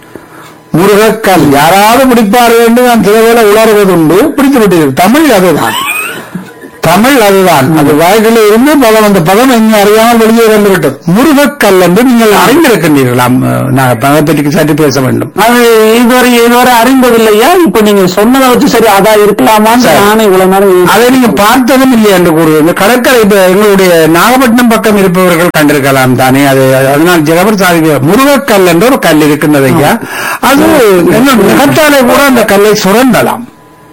முருகக்கல் யாராவது பிடிப்பார்கள் என்று நான் சில வேளை உணர்வதுண்டு பிடித்து விட்டீர்கள் தமிழ் அதுதான் தமிழ் அதுதான் அது வாய்களில் இருந்து பதம் அந்த பதம் எங்க அறியாமல் வெளியே வந்துவிட்டது முருகக்கல் என்று நீங்கள் அறிந்திருக்கின்றீர்களாம் நான் அதை பற்றி சற்று பேச வேண்டும் அது இதுவரை இதுவரை அறிந்ததில்லையா இப்ப நீங்க சொன்னதை வச்சு சரி அதா இருக்கலாமான்னு சரி. நானும் இவ்வளவு நேரம் யோசிச்சேன். அதை நீங்க பார்த்ததும் இல்லை என்று கூறுவது இந்த கடற்கரை இப்ப எங்களுடைய நாகப்பட்டினம் பக்கம் இருப்பவர்கள் கண்டிருக்கலாம் தானே அது அதனால் ஜெகபர் சாதிக்க முருகக்கல் என்ற ஒரு கல் இருக்கின்றது ஐயா அது என்ன நிகழ்த்தாலே கூட அந்த கல்லை சுரண்டலாம்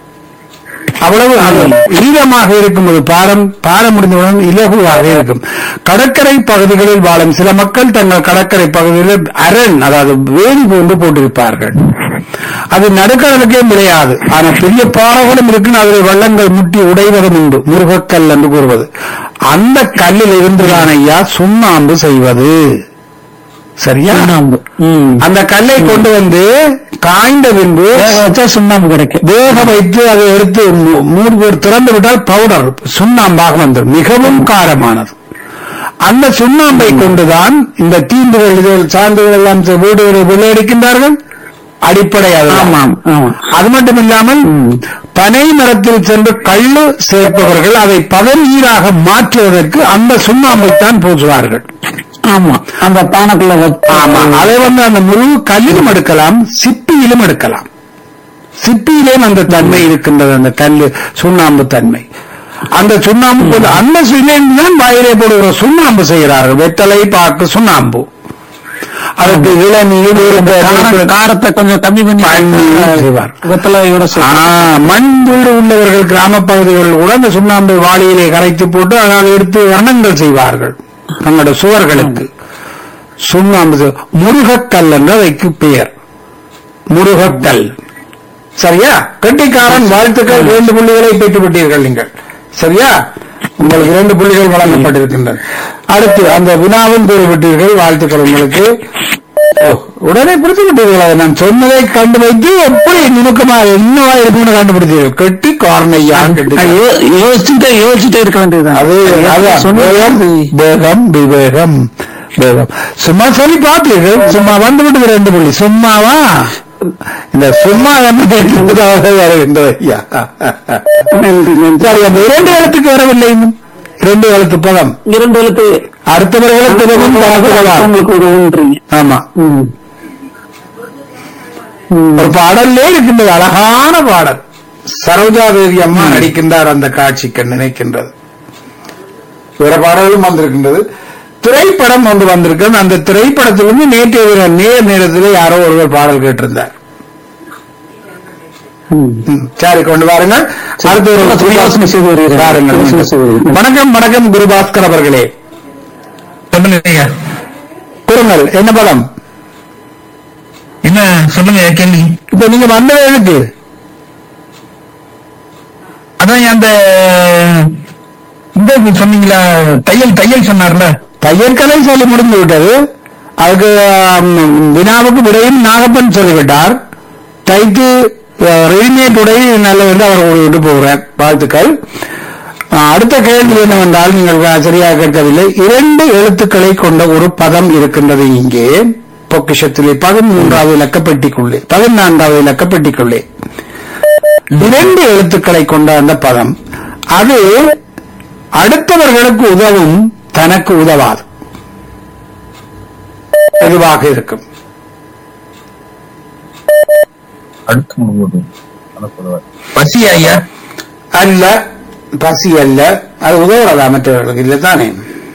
அவ்வளவு அது ஈரமாக இருக்கும்போது பாரம் பாரம் முடிந்தவுடன் இலகுவாக இருக்கும் கடற்கரை பகுதிகளில் வாழும் சில மக்கள் தங்கள் கடற்கரை பகுதியில் அரண் அதாவது வேலி போன்று போட்டிருப்பார்கள் அது நடுக்கடலுக்கே விளையாது ஆனா பெரிய பாறைகளும் இருக்குன்னு அதில் வெள்ளங்கள் முட்டி உடைவதும் உண்டு முருகக்கல் என்று கூறுவது அந்த கல்லில் இருந்துதான் ஐயா சுண்ணாம்பு செய்வது சரியா ம். அந்த கல்லை கொண்டு வந்து காய்ந்த பின்பு வேக வச்சா சுண்ணாம்பு கிடைக்கும் வேக வைத்து அதை எடுத்து மூ- மூடி போட்டு திறந்து விட்டால் பவுடர் சுண்ணாம்பாக வந்துடும் மிகவும் காரமானது அந்த சுண்ணாம்பை கொண்டுதான் இந்த தீண்டுகள் இதுகள் சான்றுகள் எல்லாம் செ- வீடுகளை வெள்ளையடிக்கின்றார்கள் அடிப்படை அதுதான். ஆமாம் ஆமா அது மட்டும் இல்லாமல் பனை மரத்தில் சென்று கள்ளு சேர்ப்பவர்கள் அதை பதநீராக மாற்றுவதற்கு அந்த சுண்ணாம்பைத்தான் பூசுவார்கள் ஆமா அந்த பானைக்குள்ள வச்சு- ஆமா அதை வந்து அந்த முழு கல்லிலும் எடுக்கலாம் சிப்பியிலும் எடுக்கலாம் சிப்பியிலேயும் அந்த தன்மை இருக்கின்றது அந்த கல்லு சுண்ணாம்பு தன்மை அந்த சுண்ணாம்பு கொண்டு அந்த சுண்ணாம்பு தான் வாயிலே போடுகிற சுண்ணாம்பு செய்கிறார்கள் வெத்தலை பாக்கு சுண்ணாம்பு அதுக்கு இளநீர் ஒரு காரம் காரத்தை கொஞ்சம் கம்மி பண்ணி பண்ணி செய்வார். வெத்தலையோட ஆ, சேர்த்து. மண் வீடு உள்ளவர்கள் கிராம பகுதிகளில் கூட அந்த சுண்ணாம்பை வாளியிலே கரைத்து போட்டு அதை எடுத்து வர்ணங்கள் செய்வார்கள் தங்களோட சுவர்களுக்கு சுண்ணாம்பு செய்- முருகக்கல் என்று அதற்கு பெயர் முருகக்கல் சரியா கெட்டிக்காரன் வாழ்த்துக்கள் இரண்டு புள்ளிகளை பெற்று விட்டீர்கள் நீங்கள் சரியா உங்களுக்கு இரண்டு புள்ளிகள் வழங்கப்பட்டிருக்கின்றன அடுத்து அந்த வினாவும் கூறிவிட்டீர்கள் வாழ்த்துக்கள் உங்களுக்கு ஓ, உடனே பிடித்து விட்டீர்கள் அதை நான் சொன்னதை கண்டு வைத்து எப்படி நுணுக்கமாக இன்னவா இருக்கும்னு கண்டுபிடித்தீர்கள் கெட்டி காரணையா கெட்டி நான் யோ- யோசிச்சுட்டே யோசிச்சுட்டே இருக்க வேண்டியதுதான் அது அதான். சொன்னது வேகம், வேகம் விவேகம் வேகம் சும்மா சொல்லி பார்த்தீர்கள் சும்மா வந்து விட்டு ரெண்டு புள்ளி சும்மாவா இந்த சும்மா என்ன கேட்கிறதாக வருகின்றது ஐயா நன்றி நன்றி சரி அந்த இரண்டு எழுத்துக்கு வரவில்லை இன்னும் இரண்டு எழுத்து பதம் இரண்டு எழுத்து அடுத்தவர்களுக்கு தினமும் தனக்கு வராது. உங்களுக்கு உதவுன்றீங்க ஆமா ம். ம். ஒரு பாடல்லே இருக்கின்றது அழகான பாடல் சரோஜாதேவி அம்மா நடிக்கின்றார் அந்த காட்சிக்கு நினைக்கின்றது வேற பாடலும் வந்திருக்கின்றது திரைப்படம் ஒன்று வந்திருக்கிறது அந்த திரைப்படத்திலிருந்து நேற்றைய தினம் நேர் நேரத்தில் யாரோ ஒருவர் பாடல் கேட்டிருந்தார் ம். ம், சரி கொண்டு வாருங்கள் அடுத்து ஒரு யோசனை செய்து வருகிறேன். வாருங்கள் யோசனை செய்து வருகிறேன். வணக்கம் வணக்கம் குருபாஸ்கர் அவர்களே சொல்லுங்க கூறுங்கள் என்ன படம் என்ன சொல்லுங்க கேள்வி இப்ப நீங்க வந்தது எதுக்கு அதான் அந்த இந்த சொன்னீங்களா தையல் தையல் சொன்னார்ல தையற்கலை சொல்லி முடிந்து விட்டது அதுக்கு ம், வினாவுக்கு விடையும் நாகப்பன் சொல்லிவிட்டார் தைத்து ரெடிமேட் உடை நல்ல என்று அவர் விட்டு போகிறார் வாழ்த்துக்கள் ஆ, அடுத்த கேள்வி என்னவென்றால் நீங்கள் சரியாக கேட்கவில்லை இரண்டு எழுத்துக்களை கொண்ட ஒரு பதம் இருக்கின்றது இங்கே பொக்கிஷத்திலே பதிமூன்றாவது இலக்கப்பெட்டிக்குள்ளே பதினான்காவது இலக்கப்பெட்டிக்குள்ளே இரண்டு எழுத்துக்களை கொண்ட அந்த பதம் அது அடுத்தவர்களுக்கு உதவும் தனக்கு உதவாது எதுவாக இருக்கும் பசி ஐயா அல்ல பசி அல்ல அது உதவுறதா மற்றவர்களுக்கு இல்லை தானே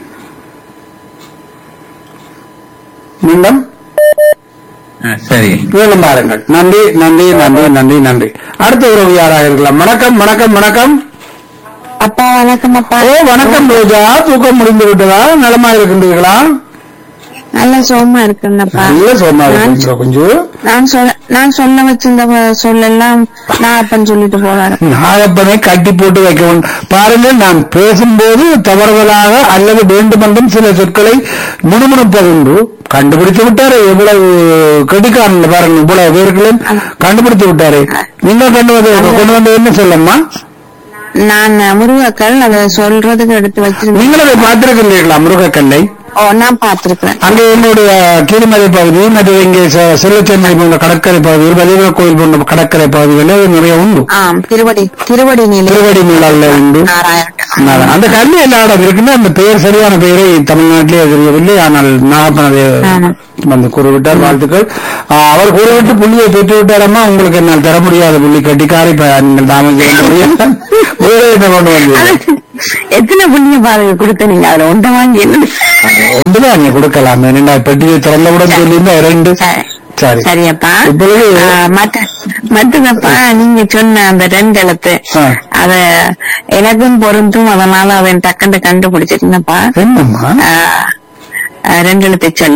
மீண்டும் சரி மீண்டும் பாருங்கள் நன்றி நன்றி நன்றி நன்றி நன்றி அடுத்த உறவு யாராக இருக்கலாம் வணக்கம் வணக்கம் வணக்கம் அப்பா வணக்கம் அப்பா ஓ வணக்கம் ரோஜா தூக்கம் முடிந்து விட்டதா நலமா இருக்கின்றீர்களா நல்ல சோமா இருக்குன்னப்பா நல்ல சோமா நான் இருக்கின்ற கொஞ்சம் நான் சொல்ல நான் சொல்ல வச்சிருந்த ப- சொல்லெல்லாம் நான் அப்பன்னு சொல்லிட்டு போறாரு நாகப்பனை கட்டி போட்டு வைக்க வேண்டும். பாருங்கள் நான் பேசும்போது தவறுதலாக அல்லது வேண்டுமென்றும் சில சொற்களை முணுமுணுப்பதுண்டு கண்டுபிடித்து விட்டாரு எவ்வளவு கெடுக்காரன் பாருங்க இவ்வளவு பேர்களையும் கண்டுபிடித்து விட்டாரு நீங்க கொண்டு வந்து கொண்டு வந்து என்ன சொல்லம்மா நான் முருகக்கள் அதை சொல்றதுக்கு எடுத்து வச்சிருந்தேன் நீங்கள் அதை பார்த்திருக்கின்றீர்களா முருகக்கல்லை ஓ நான் பார்த்திருக்கிறேன் அங்கே என்னுடைய கீழ்மலை பகுதி மற்றும் இங்கே செ- செல்லச்சென்னை போன்ற கடற்கரை பகுதிகள் பதிவ கோயில் போன்ற கடற்கரை பகுதிகளில் அது நிறைய உண்டு ஆம் திருவடி திருவடி நிலை திருவடி நிழல்ல உண்டு நாராயணன் நான் அந்த கல்வி எல்லா இடம் இருக்குன்னு அந்த பெயர் சரியான பெயரை தமிழ்நாட்டிலே தெரியவில்லை ஆனால் நாகப்பனதை ஆமா. வந்து கூறிவிட்டார் வாழ்த்துக்கள் ஆ, அவர் கூறிவிட்டு புள்ளியை பெற்று விட்டாரம்மா உங்களுக்கு என்னால் தர முடியாத புள்ளி கட்டிக்காரை ப- நீங்கள் தாமதிக்க வேண்டும் வேற என்ன கொண்டு வந்து எத்தனை புண்ணிய பாதகம் கொடுத்த நீங்க அதுல ஒன்றை வாங்கி என்ன ஒன்றுதான் நீ கொடுக்கலாம் என்னடா பெட்டியை திறந்தவுடன் சொல்லியிருந்தா ரெண்டு சரி. சரி சரியப்பா இப்பொழுது ஆ, மத்த மத்ததப்பா நீங்க சொன்ன அந்த ரெண்டு எழுத்து ஆ. அத எனக்கும் பொருந்தும் அதனால அவன் டக்குன்னு கண்டுபிடிச்சிருந்தப்பா என்னம்மா ஆ, ஆ, ரெண்டு எழுத்தை சொல்லு